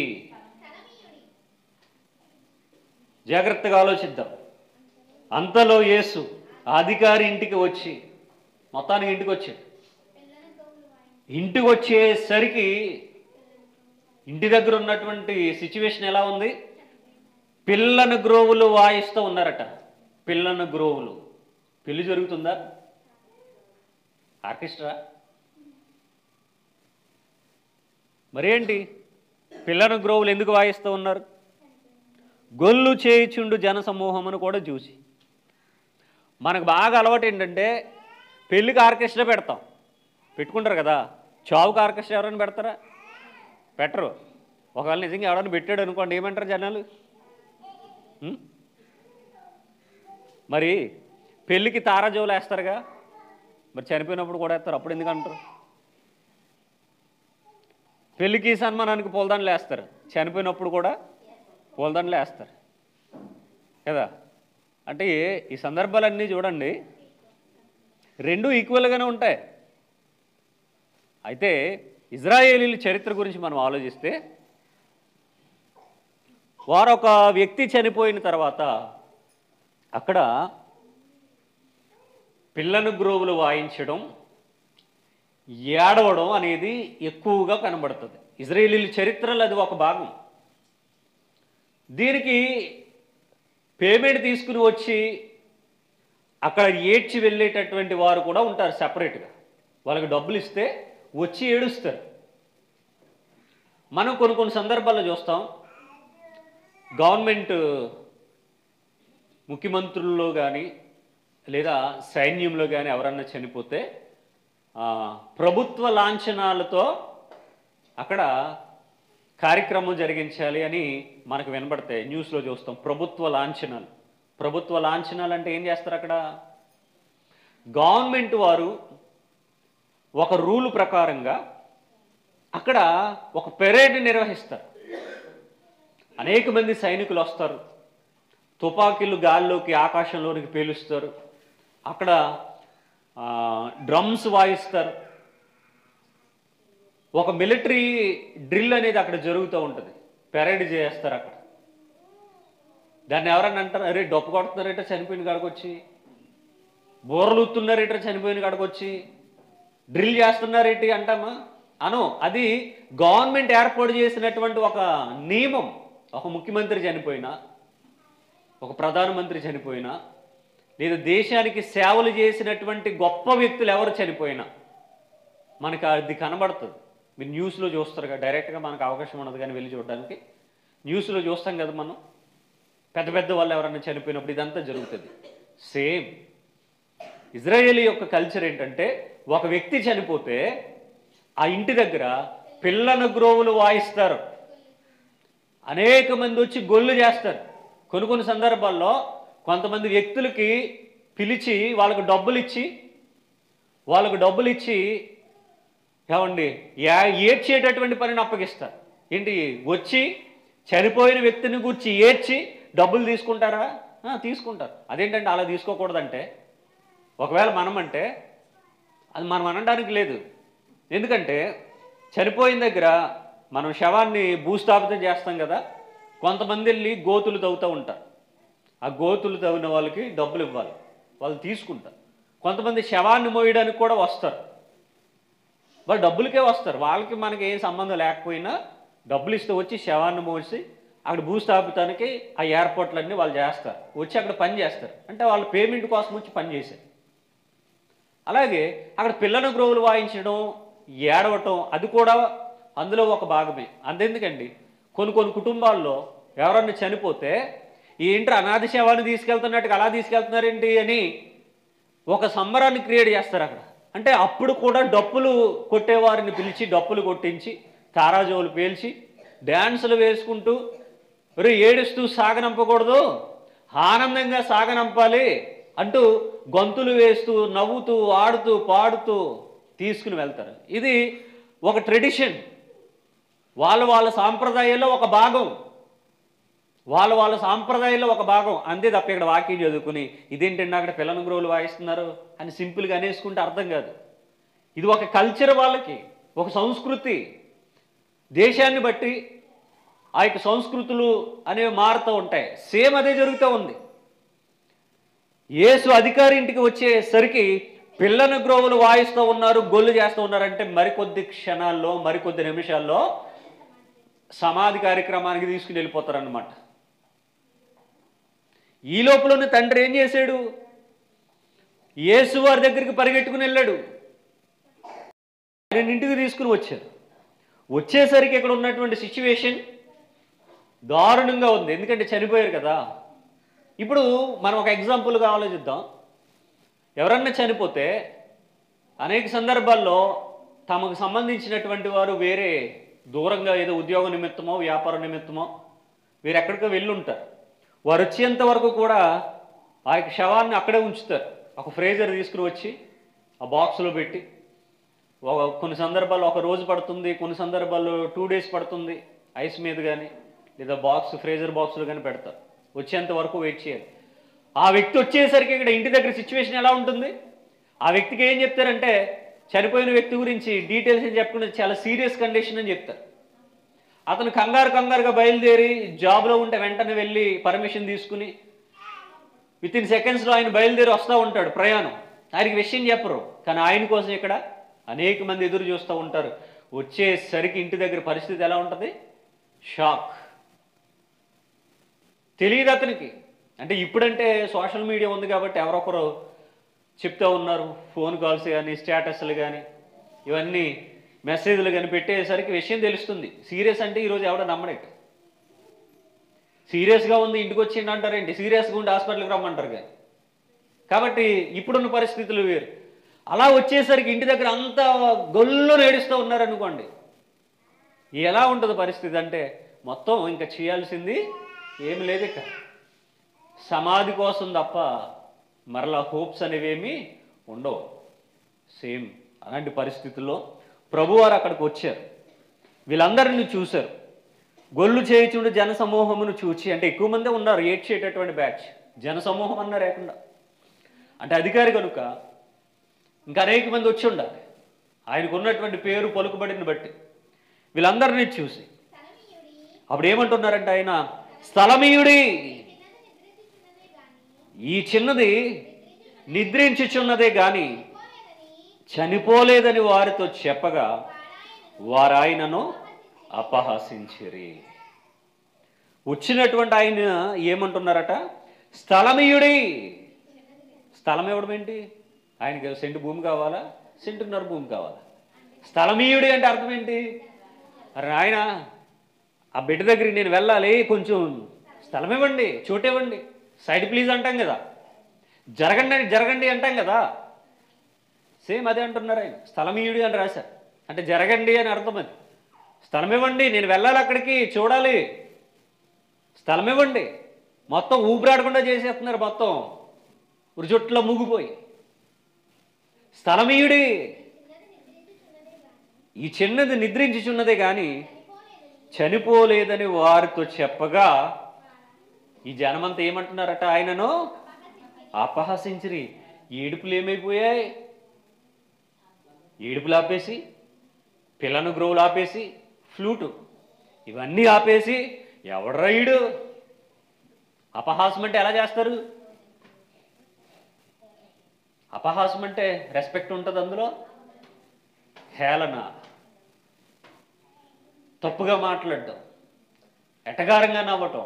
A: జాగ్రత్తగా ఆలోచిద్దాం అంతలో యేసు ఆ అధికారి ఇంటికి వచ్చి మొత్తానికి ఇంటికి వచ్చాడు ఇంటికి వచ్చేసరికి ఇంటి దగ్గర ఉన్నటువంటి సిచ్యువేషన్ ఎలా ఉంది పిల్లన గ్రోవులు వాయిస్తూ ఉన్నారట పిల్లన గ్రోవులు పెళ్లి జరుగుతుందా ఆర్కెస్ట్రా మరేంటి పిల్లన గ్రోవులు ఎందుకు వాయిస్తూ ఉన్నారు గొల్లు చేయిచుండు జన సమూహమును కూడా చూసి మనకు బాగా అలవాటు ఏంటంటే పెళ్ళికి ఆర్కెస్ట్రా పెడతాం పెట్టుకుంటారు కదా చావుకు ఆర్కెస్ట్రా ఎవరైనా పెడతారా పెట్టరు ఒకవేళ నిజంగా ఎవరైనా పెట్టాడు అనుకోండి ఏమంటారు జనాలు ఉం? మరి పెళ్ళికి తారాజోలు వేస్తారుగా మరి చనిపోయినప్పుడు కూడా వేస్తారు అప్పుడు ఎందుకు అంటారు పెళ్ళికి సన్మానానికి పూలదండలు వేస్తారు చనిపోయినప్పుడు కూడా పూలదండలు వేస్తారు కదా అంటే ఈ సందర్భాలన్నీ చూడండి రెండు ఈక్వల్గానే ఉంటాయి అయితే ఇజ్రాయేలీల చరిత్ర గురించి మనం ఆలోచిస్తే వారు ఒక వ్యక్తి చనిపోయిన తర్వాత అక్కడ పిల్లను గ్రోవులు వాయించడం ఏడవడం అనేది ఎక్కువగా కనబడుతుంది ఇజ్రాయేలీల చరిత్రలో అది ఒక భాగం దీనికి పేమెంట్ తీసుకుని వచ్చి అక్కడ ఏడ్చి వెళ్ళేటటువంటి వారు కూడా ఉంటారు సపరేట్గా వాళ్ళకి డబ్బులు ఇస్తే వచ్చి ఏడుస్తారు మనం కొన్ని కొన్ని సందర్భాల్లో చూస్తాం గవర్నమెంట్ ముఖ్యమంత్రుల్లో కానీ లేదా సైన్యంలో కానీ ఎవరన్నా చనిపోతే ఆ, ప్రభుత్వ లాంఛనాలతో అక్కడ కార్యక్రమం జరిగించాలి అని మనకు వినబడతాయి న్యూస్లో చూస్తాం ప్రభుత్వ లాంఛనాలు ప్రభుత్వ లాంఛనాలు అంటే ఏం చేస్తారు అక్కడ గవర్నమెంట్ వారు ఒక రూల్ ప్రకారంగా అక్కడ ఒక పెరేడ్ నిర్వహిస్తారు అనేక మంది సైనికులు వస్తారు తుపాకీలు గాల్లోకి ఆకాశంలోనికి పేలుస్తారు అక్కడ ఆ, డ్రమ్స్ వాయిస్తారు ఒక మిలిటరీ డ్రిల్ అనేది అక్కడ జరుగుతూ ఉంటుంది పెరేడ్ చేస్తారు అక్కడ దాన్ని ఎవరన్నా అంటారు అరే డొప్ప కొడుతున్నారేట చనిపోయిన కాడికి వచ్చి బోర్లు ఊతున్నారేట చనిపోయిన కాడికి వచ్చి డ్రిల్ చేస్తున్నారేంటి అంటామా అను అది గవర్నమెంట్ ఏర్పాటు చేసినటువంటి ఒక నియమం ఒక ముఖ్యమంత్రి చనిపోయినా ఒక ప్రధానమంత్రి చనిపోయినా లేదా దేశానికి సేవలు చేసినటువంటి గొప్ప వ్యక్తులు ఎవరు చనిపోయినా మనకు అది కనబడుతుంది మీరు న్యూస్లో చూస్తారు కదా డైరెక్ట్గా మనకు అవకాశం ఉండదు కానీ వెళ్ళి చూడడానికి న్యూస్లో చూస్తాం కదా మనం పెద్ద పెద్ద వాళ్ళు ఎవరైనా చనిపోయినప్పుడు ఇదంతా జరుగుతుంది సేమ్ ఇజ్రాయేలీ యొక్క కల్చర్ ఏంటంటే ఒక వ్యక్తి చనిపోతే ఆ ఇంటి దగ్గర పిల్లన గ్రోవులు వాయిస్తారు అనేక మంది వచ్చి గొల్లు చేస్తారు కొన్ని కొన్ని సందర్భాల్లో కొంతమంది వ్యక్తులకి పిలిచి వాళ్ళకు డబ్బులు ఇచ్చి వాళ్ళకు డబ్బులు ఇచ్చి ఏమండి యా- ఏడ్చేటటువంటి పనిని అప్పగిస్తారు ఏంటి వచ్చి చనిపోయిన వ్యక్తిని గురించి ఏడ్చి డబ్బులు తీసుకుంటారా ఆ, తీసుకుంటారు అదేంటంటే అలా తీసుకోకూడదంటే ఒకవేళ మనం అంటే అది మనం అనడానికి లేదు ఎందుకంటే చనిపోయిన దగ్గర మనం శవాన్ని భూస్థాపితం చేస్తాం కదా కొంతమంది వెళ్ళి గోతులు తవ్వుతూ ఉంటారు ఆ గోతులు తవ్విన వాళ్ళకి డబ్బులు ఇవ్వాలి వాళ్ళు తీసుకుంటారు కొంతమంది శవాన్ని మోయడానికి కూడా వస్తారు వాళ్ళు డబ్బులకే వస్తారు వాళ్ళకి మనకి ఏం సంబంధం లేకపోయినా డబ్బులు ఇస్తే వచ్చి శవాన్ని మోసి అక్కడ భూస్థాపితానికి ఆ ఏర్పాట్లన్నీ వాళ్ళు చేస్తారు వచ్చి అక్కడ పని చేస్తారు అంటే వాళ్ళు పేమెంట్ కోసం వచ్చి పని చేశారు అలాగే అక్కడ పిల్లల గ్రోవులు వాయించడం ఏడవటం అది కూడా అందులో ఒక భాగమే అంతెందుకండి కొన్ని కొన్ని కుటుంబాల్లో ఎవరన్నా చనిపోతే ఈ ఇంటర్ అనాథ శవాన్ని తీసుకెళ్తున్నట్టుగా అలా తీసుకెళ్తున్నారేంటి అని ఒక సంబరాన్ని క్రియేట్ చేస్తారు అక్కడ అంటే అప్పుడు కూడా డప్పులు కొట్టేవారిని పిలిచి డప్పులు కొట్టించి తారాజోలు పేల్చి డ్యాన్సులు వేసుకుంటూ మరి ఏడుస్తూ సాగనంపకూడదు ఆనందంగా సాగనంపాలి అంటూ గొంతులు వేస్తూ నవ్వుతూ ఆడుతూ పాడుతూ తీసుకుని వెళ్తారు ఇది ఒక ట్రెడిషన్ వాళ్ళ వాళ్ళ సాంప్రదాయాల్లో ఒక భాగం వాళ్ళ వాళ్ళ సాంప్రదాయాల్లో ఒక భాగం అంతే తప్ప ఇక్కడ వాక్యం చదువుకుని ఇదేంటండి అక్కడ పిల్లల గ్రోవులు వాయిస్తున్నారు అని సింపుల్గా అనేసుకుంటే అర్థం కాదు ఇది ఒక కల్చర్ వాళ్ళకి ఒక సంస్కృతి దేశాన్ని బట్టి ఆ యొక్క సంస్కృతులు అనేవి మారుతూ ఉంటాయి సేమ్ అదే జరుగుతూ ఉంది యేసు అధికారి ఇంటికి వచ్చేసరికి పిల్లన గ్రోవులు వాయిస్తూ ఉన్నారు గొల్లు చేస్తూ ఉన్నారంటే మరికొద్ది క్షణాల్లో మరికొద్ది నిమిషాల్లో సమాధి కార్యక్రమానికి తీసుకుని వెళ్ళిపోతారన్నమాట ఈ లోపలనే తండ్రి ఏం చేశాడు యేసు వారి దగ్గరికి పరిగెట్టుకుని వెళ్ళాడు ఆయన ఇంటికి తీసుకుని వచ్చారు వచ్చేసరికి ఇక్కడ ఉన్నటువంటి సిచ్యువేషన్ దారుణంగా ఉంది ఎందుకంటే చనిపోయారు కదా ఇప్పుడు మనం ఒక ఎగ్జాంపుల్గా ఆలోచిద్దాం ఎవరన్నా చనిపోతే అనేక సందర్భాల్లో తమకు సంబంధించినటువంటి వారు వేరే దూరంగా ఏదో ఉద్యోగ నిమిత్తమో వ్యాపార నిమిత్తమో వీరు ఎక్కడికో వెళ్ళి ఉంటారు వారు వచ్చేంత వరకు కూడా ఆ యొక్క శవాన్ని అక్కడే ఉంచుతారు ఒక ఫ్రేజర్ తీసుకుని వచ్చి ఆ బాక్స్లో పెట్టి ఒక- కొన్ని సందర్భాల్లో ఒక రోజు పడుతుంది కొన్ని సందర్భాల్లో టూ డేస్ పడుతుంది ఐస్ మీద కానీ లేదా బాక్స్ ఫ్రేజర్ బాక్స్లో కానీ పెడతారు వచ్చేంత వరకు వెయిట్ చేయాలి ఆ వ్యక్తి వచ్చేసరికి ఇక్కడ ఇంటి దగ్గర సిచ్యువేషన్ ఎలా ఉంటుంది ఆ వ్యక్తికి ఏం చెప్తారంటే చనిపోయిన వ్యక్తి గురించి డీటెయిల్స్ ఏం చెప్పకుండా చాలా సీరియస్ కండిషన్ అని చెప్తారు అతను కంగారు కంగారుగా బయలుదేరి జాబ్లో ఉంటే వెంటనే వెళ్ళి పర్మిషన్ తీసుకుని విత్ ఇన్ సెకండ్స్లో ఆయన బయలుదేరి వస్తూ ఉంటాడు ప్రయాణం ఆయనకి విషయం చెప్పరు కానీ ఆయన కోసం ఇక్కడ అనేక మంది ఎదురు చూస్తూ ఉంటారు వచ్చేసరికి ఇంటి దగ్గర పరిస్థితి ఎలా ఉంటుంది షాక్ తెలియదు అతనికి అంటే ఇప్పుడంటే సోషల్ మీడియా ఉంది కాబట్టి ఎవరొకరు చెప్తూ ఉన్నారు ఫోన్ కాల్స్ కానీ స్టేటస్లు కానీ ఇవన్నీ మెసేజ్లు కానీ పెట్టేసరికి విషయం తెలుస్తుంది సీరియస్ అంటే ఈరోజు ఎవడో నమ్మడట సీరియస్గా ఉంది ఇంటికి వచ్చిండు అంటారేంటి సీరియస్గా ఉండి హాస్పిటల్కి రమ్మంటారు కానీ కాబట్టి ఇప్పుడున్న పరిస్థితులు వేరు అలా వచ్చేసరికి ఇంటి దగ్గర అంతా గొల్లు నేడుస్తూ ఉన్నారనుకోండి ఎలా ఉంటుంది పరిస్థితి అంటే మొత్తం ఇంకా చేయాల్సింది ఏమి లేదు ఇక సమాధి కోసం తప్ప మరలా హోప్స్ అనేవేమీ ఉండవు సేమ్ అలాంటి పరిస్థితుల్లో ప్రభువారు అక్కడికి వచ్చారు వీళ్ళందరిని చూశారు గొల్లు చేయుచుండు జన సమూహమును చూచి అంటే ఎక్కువ మందే ఉన్నారు ఏడ్చేటటువంటి బ్యాచ్ జన సమూహం అన్న లేకుండా అంటే అధికారి కనుక ఇంకా అనేక మంది వచ్చి ఉండాలి ఆయనకు ఉన్నటువంటి పేరు పలుకుబడిని బట్టి వీళ్ళందరినీ చూసి అప్పుడు ఏమంటున్నారంటే ఆయన స్థలమీయుడి ఈ చిన్నది నిద్రించుచున్నదే గాని చనిపోలేదని వారితో చెప్పగా వారాయనను అపహసించిరి వచ్చినటువంటి ఆయన ఏమంటున్నారట స్థలమీయుడి స్థలం ఇవ్వడం ఏంటి ఆయనకి సెంటు భూమి కావాలా సెంటున్నర భూమి కావాలా స్థలమీయుడి అంటే అర్థం ఏంటి అరే ఆయన ఆ బిడ్డ దగ్గరికి నేను వెళ్ళాలి కొంచెం స్థలం ఇవ్వండి చోటు ఇవ్వండి సైడ్ ప్లీజ్ అంటాం కదా జరగండి అని జరగండి అంటాం కదా సేమ్ అదే అంటున్నారు ఆయన స్థలమీయుడి అని రాశారు అంటే జరగండి అని అర్థం అది స్థలం ఇవ్వండి నేను వెళ్ళాలి అక్కడికి చూడాలి స్థలం ఇవ్వండి మొత్తం ఊపిరాడకుండా చేసేస్తున్నారు మొత్తం ఉరిజొట్లో మూగిపోయి స్థలమీయుడి ఈ చిన్నది నిద్రించుచున్నదే కానీ చనిపోలేదని వారితో చెప్పగా ఈ జనమంతా ఏమంటున్నారట ఆయనను అపహసించిరి ఏడుపులు ఏమైపోయాయి ఏడుపులు ఆపేసి పిల్లను గ్రోవులు ఆపేసి ఫ్లూటు ఇవన్నీ ఆపేసి ఎవడ్రా ఈడు అపహాసం అంటే ఎలా చేస్తారు అపహాసం అంటే రెస్పెక్ట్ ఉంటుంది అందులో హేళన తప్పుగా మాట్లాడటం ఎటకారంగా నవ్వటం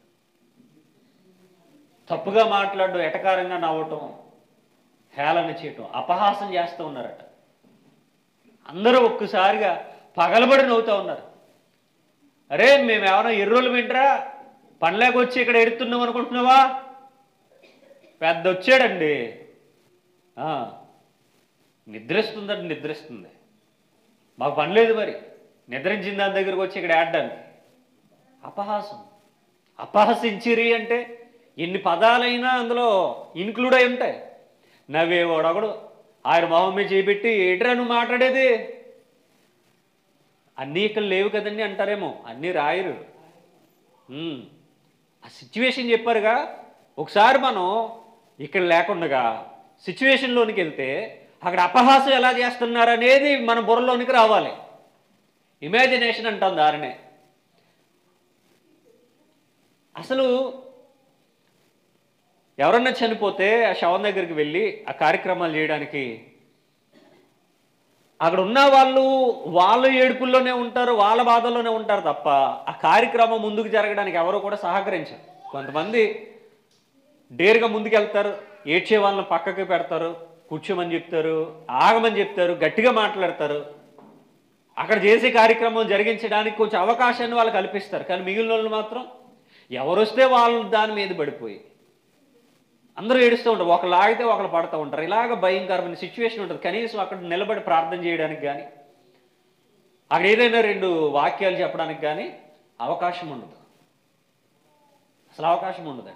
A: తప్పుగా మాట్లాడడం ఎటకారంగా నవ్వటం హేళన చేయటం అపహాసం చేస్తూ ఉన్నారట అందరూ ఒక్కసారిగా పగలబడి నవ్వుతూ ఉన్నారు అరే మేము ఏమైనా ఎర్రోలు వింటరా పనిలేక వచ్చి ఇక్కడ ఎడుతున్నాం అనుకుంటున్నావా పెద్ద వచ్చాడండి ఆ, నిద్రిస్తుందంటే నిద్రిస్తుంది మాకు పని లేదు మరి నిద్రించిన దాని దగ్గరకు వచ్చి ఇక్కడ ఆడడానికి అపహాసం అపహసించిరి అంటే ఎన్ని పదాలైనా అందులో ఇన్క్లూడ్ అయి ఉంటాయి నవ్వేవాడొకడు ఆయన మొహం మీద చేపెట్టి ఏట్రా నువ్వు మాట్లాడేది అన్నీ ఇక్కడ లేవు కదండి అంటారేమో అన్నీ రాయరు ఉమ్. ఆ సిచ్యువేషన్ చెప్పారుగా ఒకసారి మనం ఇక్కడ లేకుండగా సిచ్యువేషన్లోనికి వెళ్తే అక్కడ అపహాసం ఎలా చేస్తున్నారు అనేది మన బుర్రలోనికి రావాలి ఇమాజినేషన్ అంటాం దారినే అసలు ఎవరన్నా చనిపోతే ఆ శవం దగ్గరికి వెళ్ళి ఆ కార్యక్రమాలు చేయడానికి అక్కడ ఉన్న వాళ్ళు వాళ్ళ ఏడుపుల్లోనే ఉంటారు వాళ్ళ బాధల్లోనే ఉంటారు తప్ప ఆ కార్యక్రమం ముందుకు జరగడానికి ఎవరు కూడా సహకరించరు కొంతమంది డేర్గా ముందుకెళ్తారు ఏడ్చే వాళ్ళని పక్కకి పెడతారు కూర్చోమని చెప్తారు ఆగమని చెప్తారు గట్టిగా మాట్లాడతారు అక్కడ చేసే కార్యక్రమం జరిగించడానికి కొంచెం అవకాశాన్ని వాళ్ళు కల్పిస్తారు కానీ మిగిలిన వాళ్ళు మాత్రం ఎవరు వస్తే వాళ్ళు దాని మీద పడిపోయి అందరూ ఏడుస్తూ ఉంటారు ఒకళ్ళు ఆగితే ఒకళ్ళు పడుతూ ఉంటారు ఇలాగ భయంకరమైన సిచ్యువేషన్ ఉంటుంది కనీసం అక్కడ నిలబడి ప్రార్థన చేయడానికి కానీ అక్కడ ఏదైనా రెండు వాక్యాలు చెప్పడానికి కానీ అవకాశం ఉండదు అసలు అవకాశం ఉండదండి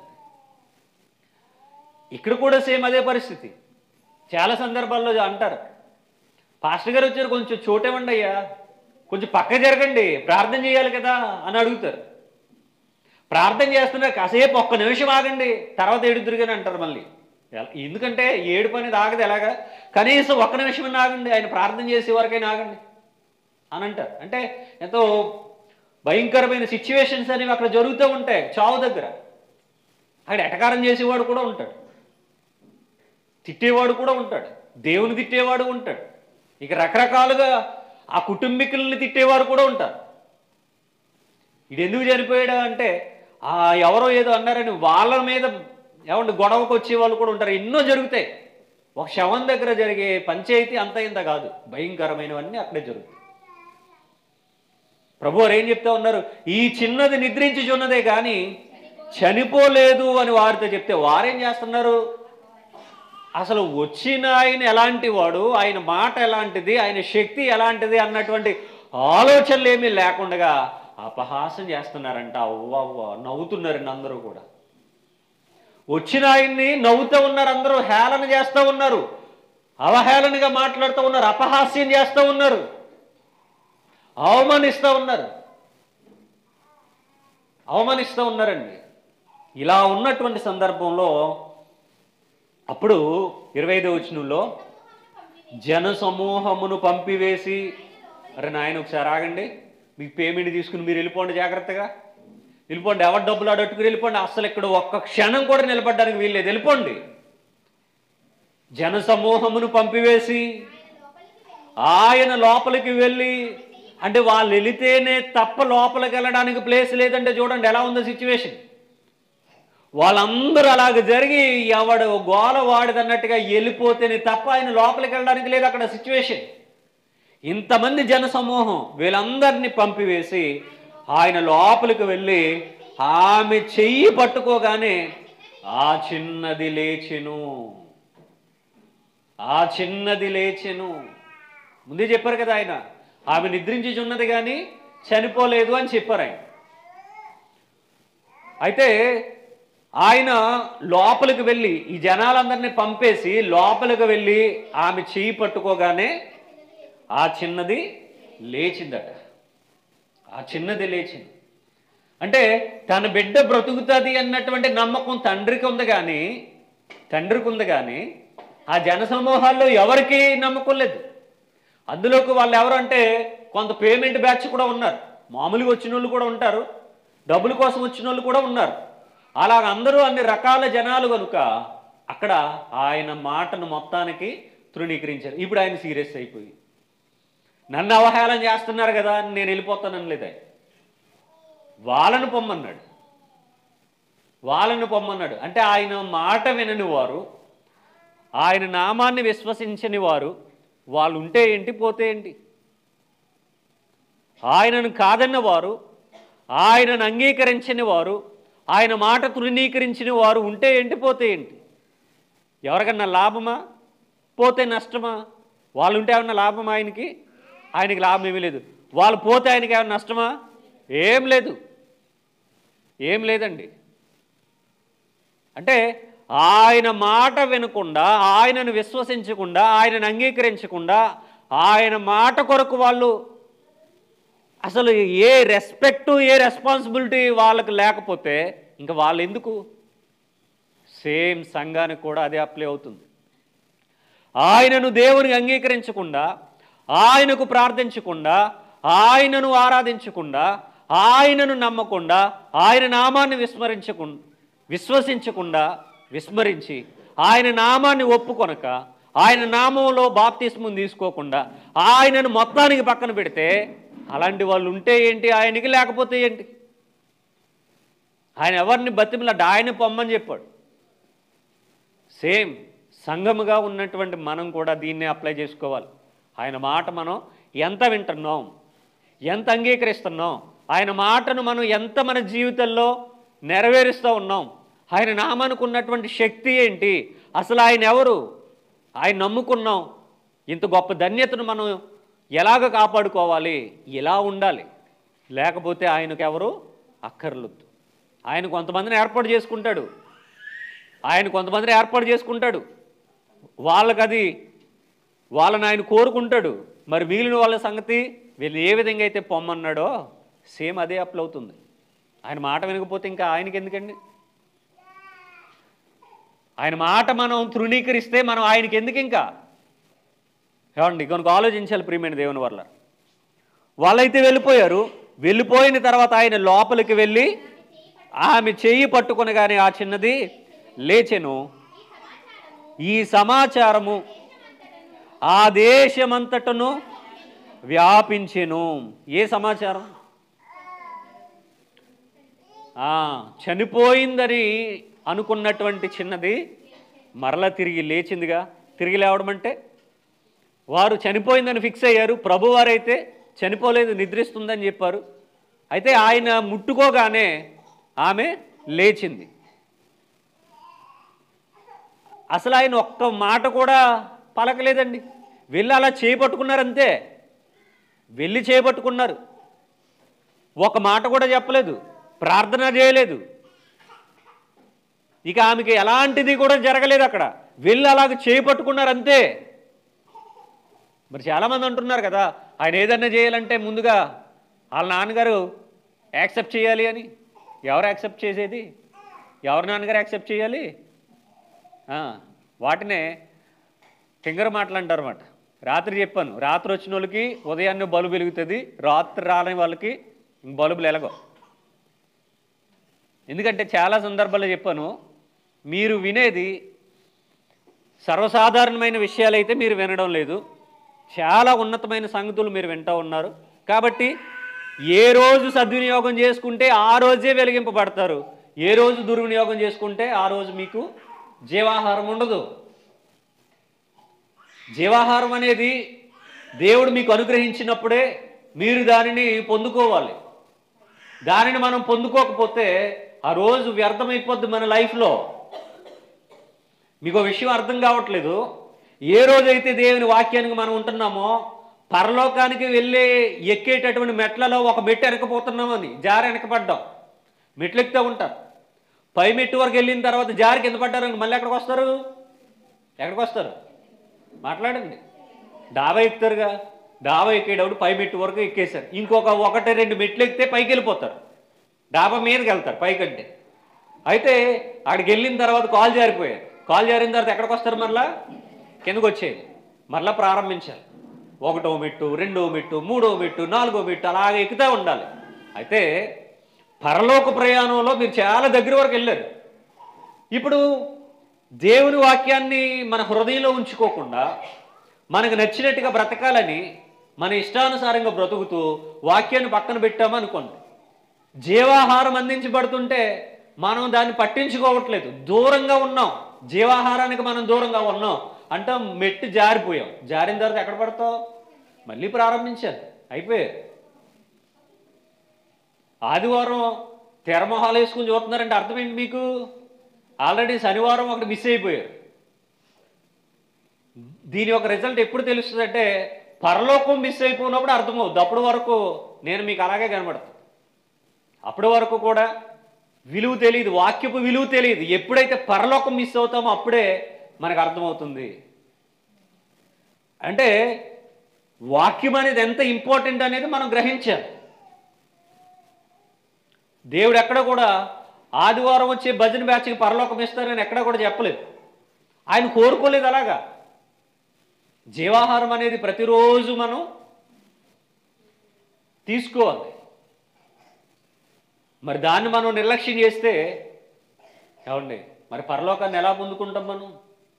A: ఇక్కడ కూడా సేమ్ అదే పరిస్థితి చాలా సందర్భాల్లో అంటారు పాస్టర్ గారు వచ్చారు కొంచెం చోటేవండి అయ్యా కొంచెం పక్క జరగండి ప్రార్థన చేయాలి కదా అని అడుగుతారు ప్రార్థన చేస్తున్నారు కాసేపు ఒక్క నిమిషం ఆగండి తర్వాత ఏడుదురుగానే అంటారు మళ్ళీ ఎలా- ఎందుకంటే ఏడు పని ఆగదు ఎలాగా కనీసం ఒక్క నిమిషం ఆగండి ఆయన ప్రార్థన చేసే వరకైనా ఆగండి అని అంటారు అంటే ఎంతో భయంకరమైన సిచ్యువేషన్స్ అనేవి అక్కడ జరుగుతూ ఉంటాయి చావు దగ్గర అక్కడ ఎటకారం చేసేవాడు కూడా ఉంటాడు తిట్టేవాడు కూడా ఉంటాడు దేవుని తిట్టేవాడు ఉంటాడు ఇక రకరకాలుగా ఆ కుటుంబీకుల్ని తిట్టేవారు కూడా ఉంటారు ఇది ఎందుకు చనిపోయాడు అంటే ఆ ఎవరో ఏదో అన్నారని వాళ్ళ మీద ఏమంటే గొడవకు వచ్చే వాళ్ళు కూడా ఉంటారు ఎన్నో జరుగుతాయి ఒక శవం దగ్గర జరిగే పంచాయతీ అంత ఇంత కాదు భయంకరమైనవన్నీ అక్కడే జరుగుతాయి ప్రభు వారు ఏం చెప్తా ఉన్నారు ఈ చిన్నది నిద్రించుచున్నదే కానీ చనిపోలేదు అని వారితో చెప్తే వారేం చేస్తున్నారు అసలు వచ్చిన ఆయన ఎలాంటి వాడు ఆయన మాట ఎలాంటిది ఆయన శక్తి ఎలాంటిది అన్నటువంటి ఆలోచనలు ఏమీ లేకుండా అపహాసం చేస్తున్నారంట అవ్వ అవ్వ నవ్వుతున్నారండి అందరూ కూడా వచ్చిన ఆయన్ని నవ్వుతూ ఉన్నారు అందరూ హేళన చేస్తూ ఉన్నారు అవహేళనగా మాట్లాడుతూ ఉన్నారు అపహాస్యం చేస్తూ ఉన్నారు అవమానిస్తూ ఉన్నారు అవమానిస్తూ ఉన్నారండి ఇలా ఉన్నటువంటి సందర్భంలో అప్పుడు ఇరవై ఐదో వచనంలో జన సమూహమును పంపివేసి అరే నాయన ఒకసారి ఆగండి మీకు పేమెంట్ తీసుకుని మీరు వెళ్ళిపోండి జాగ్రత్తగా వెళ్ళిపోండి ఎవరి డబ్బులు అడట్టుకుని వెళ్ళిపోండి అసలు ఇక్కడ ఒక్క క్షణం కూడా నిలబడడానికి వీల్లేదు వెళ్ళిపోండి జన సమూహమును పంపివేసి ఆయన లోపలికి వెళ్ళి అంటే వాళ్ళు వెళితేనే తప్ప లోపలికి వెళ్ళడానికి ప్లేస్ లేదంటే చూడండి ఎలా ఉందో సిచ్యువేషన్ వాళ్ళందరూ అలాగ జరిగి ఎవడు గోల వాడిదన్నట్టుగా వెళ్ళిపోతేనే తప్ప ఆయన లోపలికి వెళ్ళడానికి లేదు అక్కడ సిచ్యువేషన్ ఇంతమంది జన సమూహం వీళ్ళందరినీ పంపివేసి ఆయన లోపలికి వెళ్ళి ఆమె చెయ్యి పట్టుకోగానే ఆ చిన్నది లేచెను ఆ చిన్నది లేచెను ముందే చెప్పారు కదా ఆయన ఆమె నిద్రించుచున్నది కానీ చనిపోలేదు అని చెప్పారు ఆయన అయితే ఆయన లోపలికి వెళ్ళి ఈ జనాలందరినీ పంపేసి లోపలికి వెళ్ళి ఆమె చెయ్యి పట్టుకోగానే ఆ చిన్నది లేచిందట ఆ చిన్నది లేచింది అంటే తన బిడ్డ బ్రతుకుతుంది అన్నటువంటి నమ్మకం తండ్రికి ఉంది కానీ తండ్రికి ఉంది కానీ ఆ జన సమూహాల్లో ఎవరికి నమ్మకం లేదు అందులోకి వాళ్ళు ఎవరు అంటే కొంత పేమెంట్ బ్యాచ్ కూడా ఉన్నారు మామూలుగా వచ్చిన వాళ్ళు కూడా ఉంటారు డబ్బుల కోసం వచ్చిన వాళ్ళు కూడా ఉన్నారు అలాగ అందరూ అన్ని రకాల జనాలు కనుక అక్కడ ఆయన మాటను మొత్తానికి తృణీకరించారు ఇప్పుడు ఆయన సీరియస్ అయిపోయి నన్ను అవహేళన చేస్తున్నారు కదా అని నేను వెళ్ళిపోతానని లేదా వాళ్ళను పొమ్మన్నాడు వాళ్ళను పొమ్మన్నాడు అంటే ఆయన మాట వినని వారు ఆయన నామాన్ని విశ్వసించని వారు వాళ్ళు ఉంటే ఏంటి పోతే ఏంటి ఆయనను కాదన్న వారు ఆయనను అంగీకరించని వారు ఆయన మాట తృణీకరించిన వారు ఉంటే ఏంటి పోతే ఏంటి ఎవరికన్నా లాభమా పోతే నష్టమా వాళ్ళు ఉంటే ఏమన్నా లాభమా ఆయనకి ఆయనకి లాభం ఏమీ లేదు వాళ్ళు పోతే ఆయనకి ఏమన్నా నష్టమా ఏం లేదు ఏం లేదండి అంటే ఆయన మాట వినకుండా ఆయనను విశ్వసించకుండా ఆయనను అంగీకరించకుండా ఆయన మాట కొరకు వాళ్ళు అసలు ఏ రెస్పెక్టు ఏ రెస్పాన్సిబిలిటీ వాళ్ళకి లేకపోతే ఇంకా వాళ్ళు ఎందుకు సేమ్ సంఘానికి కూడా అదే అప్లై అవుతుంది ఆయనను దేవునికి అంగీకరించకుండా ఆయనకు ప్రార్థించకుండా ఆయనను ఆరాధించకుండా ఆయనను నమ్మకుండా ఆయన నామాన్ని విస్మరించకుండా విశ్వసించకుండా విస్మరించి ఆయన నామాన్ని ఒప్పుకొనక ఆయన నామంలో బాప్తిస్మం తీసుకోకుండా ఆయనను మొత్తానికి పక్కన పెడితే అలాంటి వాళ్ళు ఉంటే ఏంటి ఆయనకి లేకపోతే ఏంటి ఆయన ఎవరిని బతిమలాడు ఆయన పొమ్మని చెప్పాడు సేమ్ సంఘముగా ఉన్నటువంటి మనం కూడా దీన్నే అప్లై చేసుకోవాలి ఆయన మాట మనం ఎంత వింటున్నాం ఎంత అంగీకరిస్తున్నాం ఆయన మాటను మనం ఎంత మన జీవితంలో నెరవేరుస్తూ ఉన్నాం ఆయన నామానికి ఉన్నటువంటి శక్తి ఏంటి అసలు ఆయన ఎవరు ఆయన నమ్ముకున్నాం ఇంత గొప్ప ధన్యతను మనం ఎలాగ కాపాడుకోవాలి ఇలా ఉండాలి లేకపోతే ఆయనకు ఎవరు అక్కర్లొద్దు ఆయన కొంతమందిని ఏర్పాటు చేసుకుంటాడు ఆయన కొంతమందిని ఏర్పాటు చేసుకుంటాడు వాళ్ళకి అది వాళ్ళని ఆయన కోరుకుంటాడు మరి మిగిలిన వాళ్ళ సంగతి వీళ్ళు ఏ విధంగా అయితే పొమ్మన్నాడో సేమ్ అదే అప్లై అవుతుంది ఆయన మాట వినకపోతే ఇంకా ఆయనకి ఎందుకండి ఆయన మాట మనం తృణీకరిస్తే మనం ఆయనకి ఎందుకు ఇంకా ఏమండి కనుక ఆలోచించాలి ప్రియమైన దేవుని వల్ల వాళ్ళైతే వెళ్ళిపోయారు వెళ్ళిపోయిన తర్వాత ఆయన లోపలికి వెళ్ళి ఆమె చెయ్యి పట్టుకొనగానే ఆ చిన్నది లేచెను ఈ సమాచారము ఆ దేశమంతటను వ్యాపించెను ఏ సమాచారం ఆ, చనిపోయిందని అనుకున్నటువంటి చిన్నది మరలా తిరిగి లేచిందిగా తిరిగి లేవడం అంటే వారు చనిపోయిందని ఫిక్స్ అయ్యారు ప్రభువారైతే చనిపోలేదు నిద్రిస్తుందని చెప్పారు అయితే ఆయన ముట్టుకోగానే ఆమె లేచింది అసలు ఆయన ఒక్క మాట కూడా పలకలేదండి వెళ్ళి అలా చేపట్టుకున్నారంతే వెళ్ళి చేపట్టుకున్నారు ఒక మాట కూడా చెప్పలేదు ప్రార్థన చేయలేదు ఇక ఆమెకి ఎలాంటిది కూడా జరగలేదు అక్కడ వెళ్ళి అలాగ చేపట్టుకున్నారు అంతే మరి చాలామంది అంటున్నారు కదా ఆయన ఏదన్నా చేయాలంటే ముందుగా వాళ్ళ నాన్నగారు యాక్సెప్ట్ చేయాలి అని ఎవరు యాక్సెప్ట్ చేసేది ఎవరి నాన్నగారు యాక్సెప్ట్ చేయాలి ఆ, వాటినే ఫింగర్ మాటలు అంటారు అన్నమాట రాత్రి చెప్పాను రాత్రి వచ్చిన వాళ్ళకి ఉదయాన్నే బల్బు వెలుగుతుంది రాత్రి రాని వాళ్ళకి ఇంక బల్బులు ఎలగవు ఎందుకంటే చాలా సందర్భాల్లో చెప్పాను మీరు వినేది సర్వసాధారణమైన విషయాలైతే మీరు వినడం లేదు చాలా ఉన్నతమైన సంగతులు మీరు వింటూ ఉన్నారు కాబట్టి ఏ రోజు సద్వినియోగం చేసుకుంటే ఆ రోజే వెలిగింపబడతారు ఏ రోజు దుర్వినియోగం చేసుకుంటే ఆ రోజు మీకు జీవాహారం ఉండదు జీవాహారం అనేది దేవుడు మీకు అనుగ్రహించినప్పుడే మీరు దానిని పొందుకోవాలి దానిని మనం పొందుకోకపోతే ఆ రోజు వ్యర్థమైపోద్ది మన లైఫ్లో మీకు ఒక విషయం అర్థం కావట్లేదు ఏ రోజైతే దేవుని వాక్యానికి మనం ఉంటున్నామో పరలోకానికి వెళ్ళే ఎక్కేటటువంటి మెట్లలో ఒక మెట్టు వెనకపోతున్నామని జారి వెనకపడ్డాం మెట్లు ఎక్కుతూ ఉంటారు పై మెట్టు వరకు వెళ్ళిన తర్వాత జారి కింద పడ్డారు మళ్ళీ ఎక్కడికి వస్తారు ఎక్కడికి వస్తారు మాట్లాడండి డాబా ఎక్కుతారుగా డాబా ఎక్కేటప్పుడు పై మెట్టు వరకు ఎక్కేశారు ఇంకొక ఒకటి రెండు మెట్లు ఎక్కితే పైకి వెళ్ళిపోతారు డాబా మీదకి వెళ్తారు పైకంటే అయితే అక్కడికి వెళ్ళిన తర్వాత కాల్ జారిపోయారు కాల్ జారిన తర్వాత ఎక్కడికి వస్తారు మరలా కిందకు వచ్చేది మరలా ప్రారంభించాలి ఒకటో మెట్టు రెండో మెట్టు మూడో మెట్టు నాలుగో మెట్టు అలాగే ఎక్కుతూ ఉండాలి అయితే పరలోక ప్రయాణంలో మీరు చాలా దగ్గర వరకు వెళ్ళారు ఇప్పుడు దేవుని వాక్యాన్ని మన హృదయంలో ఉంచుకోకుండా మనకు నచ్చినట్టుగా బ్రతకాలని మన ఇష్టానుసారంగా బ్రతుకుతూ వాక్యాన్ని పక్కన పెట్టామనుకోండి జీవాహారం అందించబడుతుంటే మనం దాన్ని పట్టించుకోవట్లేదు దూరంగా ఉన్నాం జీవాహారానికి మనం దూరంగా ఉన్నాం అంటే మెట్టు జారిపోయాం జారిన తర్వాత ఎక్కడ పడతావు మళ్ళీ ప్రారంభించాలి అయిపోయారు ఆదివారం తెరమొహాలు వేసుకుని చూస్తున్నారంటే అర్థం ఏంటి మీకు ఆల్రెడీ శనివారం ఒకటి మిస్ అయిపోయారు దీని యొక్క రిజల్ట్ ఎప్పుడు తెలుస్తుంది అంటే పరలోకం మిస్ అయిపోయినప్పుడు అర్థమవుద్ది అప్పటి వరకు నేను మీకు అలాగే కనబడతాను అప్పటి వరకు కూడా విలువ తెలియదు వాక్యపు విలువ తెలియదు ఎప్పుడైతే పరలోకం మిస్ అవుతామో అప్పుడే మనకు అర్థమవుతుంది అంటే వాక్యం అనేది ఎంత ఇంపార్టెంట్ అనేది మనం గ్రహించాలి దేవుడు ఎక్కడ కూడా ఆదివారం వచ్చే భజన బ్యాచ్కి పరలోకం ఇస్తారని ఎక్కడ కూడా చెప్పలేదు ఆయన కోరుకోలేదు అలాగా జీవాహారం అనేది ప్రతిరోజు మనం తీసుకోవాలి మరి దాన్ని మనం నిర్లక్ష్యం చేస్తే ఏమండి మరి పరలోకాన్ని ఎలా పొందుకుంటాం మనం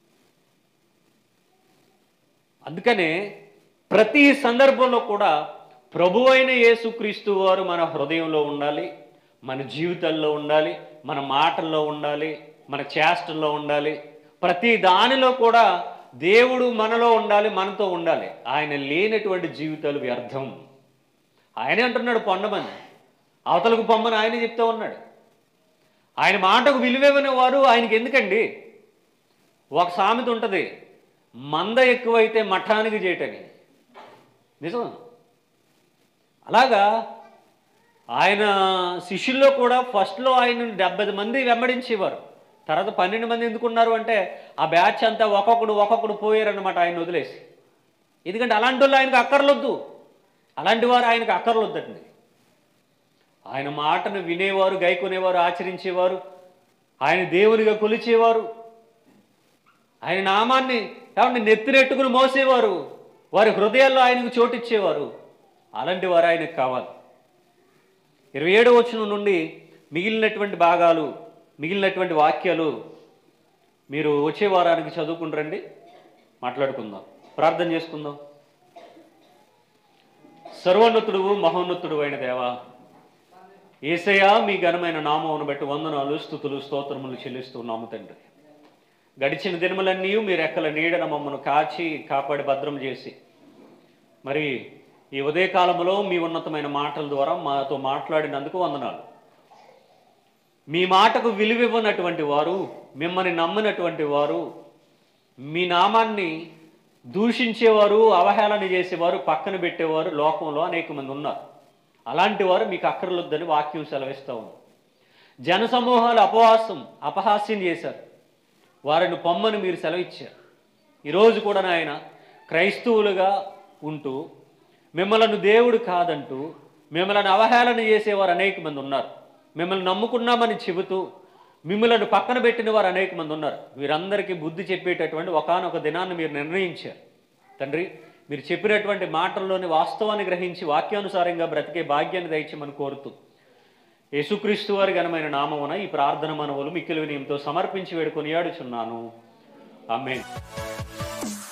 A: అందుకనే ప్రతి సందర్భంలో కూడా ప్రభు అయిన యేసుక్రీస్తు వారు మన హృదయంలో ఉండాలి మన జీవితాల్లో ఉండాలి మన మాటల్లో ఉండాలి మన చేష్టల్లో ఉండాలి ప్రతి దానిలో కూడా దేవుడు మనలో ఉండాలి మనతో ఉండాలి ఆయన లేనటువంటి జీవితాలు వ్యర్థం ఆయనే అంటున్నాడు పొండమని అవతలకు పొమ్మని ఆయనే చెప్తూ ఉన్నాడు ఆయన మాటకు విలువేవని వారు ఆయనకి ఎందుకండి ఒక సామెత ఉంటుంది మంద ఎక్కువైతే మఠానికి చేయటని నిజం అలాగా ఆయన శిష్యుల్లో కూడా ఫస్ట్లో ఆయన డెబ్బై మంది వెంబడించేవారు తర్వాత పన్నెండు మంది ఎందుకున్నారు అంటే ఆ బ్యాచ్ అంతా ఒక్కొక్కడు ఒక్కొక్కడు పోయారనమాట ఆయన వదిలేసి ఎందుకంటే అలాంటి వాళ్ళు ఆయనకు అక్కర్లొద్దు అలాంటి వారు ఆయనకు అక్కర్లొద్దండి ఆయన మాటను వినేవారు గైకొనేవారు ఆచరించేవారు ఆయన దేవునిగా కొలిచేవారు ఆయన నామాన్ని కాబట్టి నెత్తినెట్టుకుని మోసేవారు వారి హృదయాల్లో ఆయనకు చోటిచ్చేవారు అలాంటి వారు ఆయనకు కావాలి ఇరవై ఏడవ వచనం నుండి మిగిలినటువంటి భాగాలు మిగిలినటువంటి వాక్యాలు మీరు వచ్చే వారానికి చదువుకుని రండి మాట్లాడుకుందాం ప్రార్థన చేసుకుందాం సర్వోన్నతుడు మహోన్నతుడు అయిన దేవా ఏసయ్యా మీ ఘనమైన నామమును బట్టి వందనాలు స్థుతులు స్తోత్రములు చెల్లిస్తున్నాము తండ్రి గడిచిన దినములన్నీ మీ రెక్కల నీడన మమ్మను కాచి కాపాడి భద్రం చేసి మరి ఈ ఉదయకాలంలో మీ ఉన్నతమైన మాటల ద్వారా మాతో మాట్లాడినందుకు వందనాలు మీ మాటకు విలువివ్వనటువంటి వారు మిమ్మల్ని నమ్మినటువంటి వారు మీ నామాన్ని దూషించేవారు అవహేళన చేసేవారు పక్కన పెట్టేవారు లోకంలో అనేక మంది ఉన్నారు అలాంటి వారు మీకు అక్కర్లొద్దని వాక్యం సెలవిస్తూ ఉంది జన సమూహాలు అపవాసం అపహాస్యం చేశారు వారిని పొమ్మని మీరు సెలవిచ్చారు ఈరోజు కూడా నాయన క్రైస్తవులుగా ఉంటూ మిమ్మల్ని దేవుడు కాదంటూ మిమ్మల్ని అవహేళన చేసేవారు అనేక మంది ఉన్నారు మిమ్మల్ని నమ్ముకున్నామని చెబుతూ మిమ్మల్ని పక్కన పెట్టిన వారు అనేక మంది ఉన్నారు వీరందరికీ బుద్ధి చెప్పేటటువంటి ఒకానొక దినాన్ని మీరు నిర్ణయించారు తండ్రి మీరు చెప్పినటువంటి మాటల్లోని వాస్తవాన్ని గ్రహించి వాక్యానుసారంగా బ్రతికే భాగ్యాన్ని దయచేయమని కోరుతూ యేసుక్రీస్తు వారి ఘనమైన నామమున ఈ ప్రార్థన మనవులు మిక్కిలి వినయంతో సమర్పించి వేడుకొని ఆడుచున్నాను ఆమె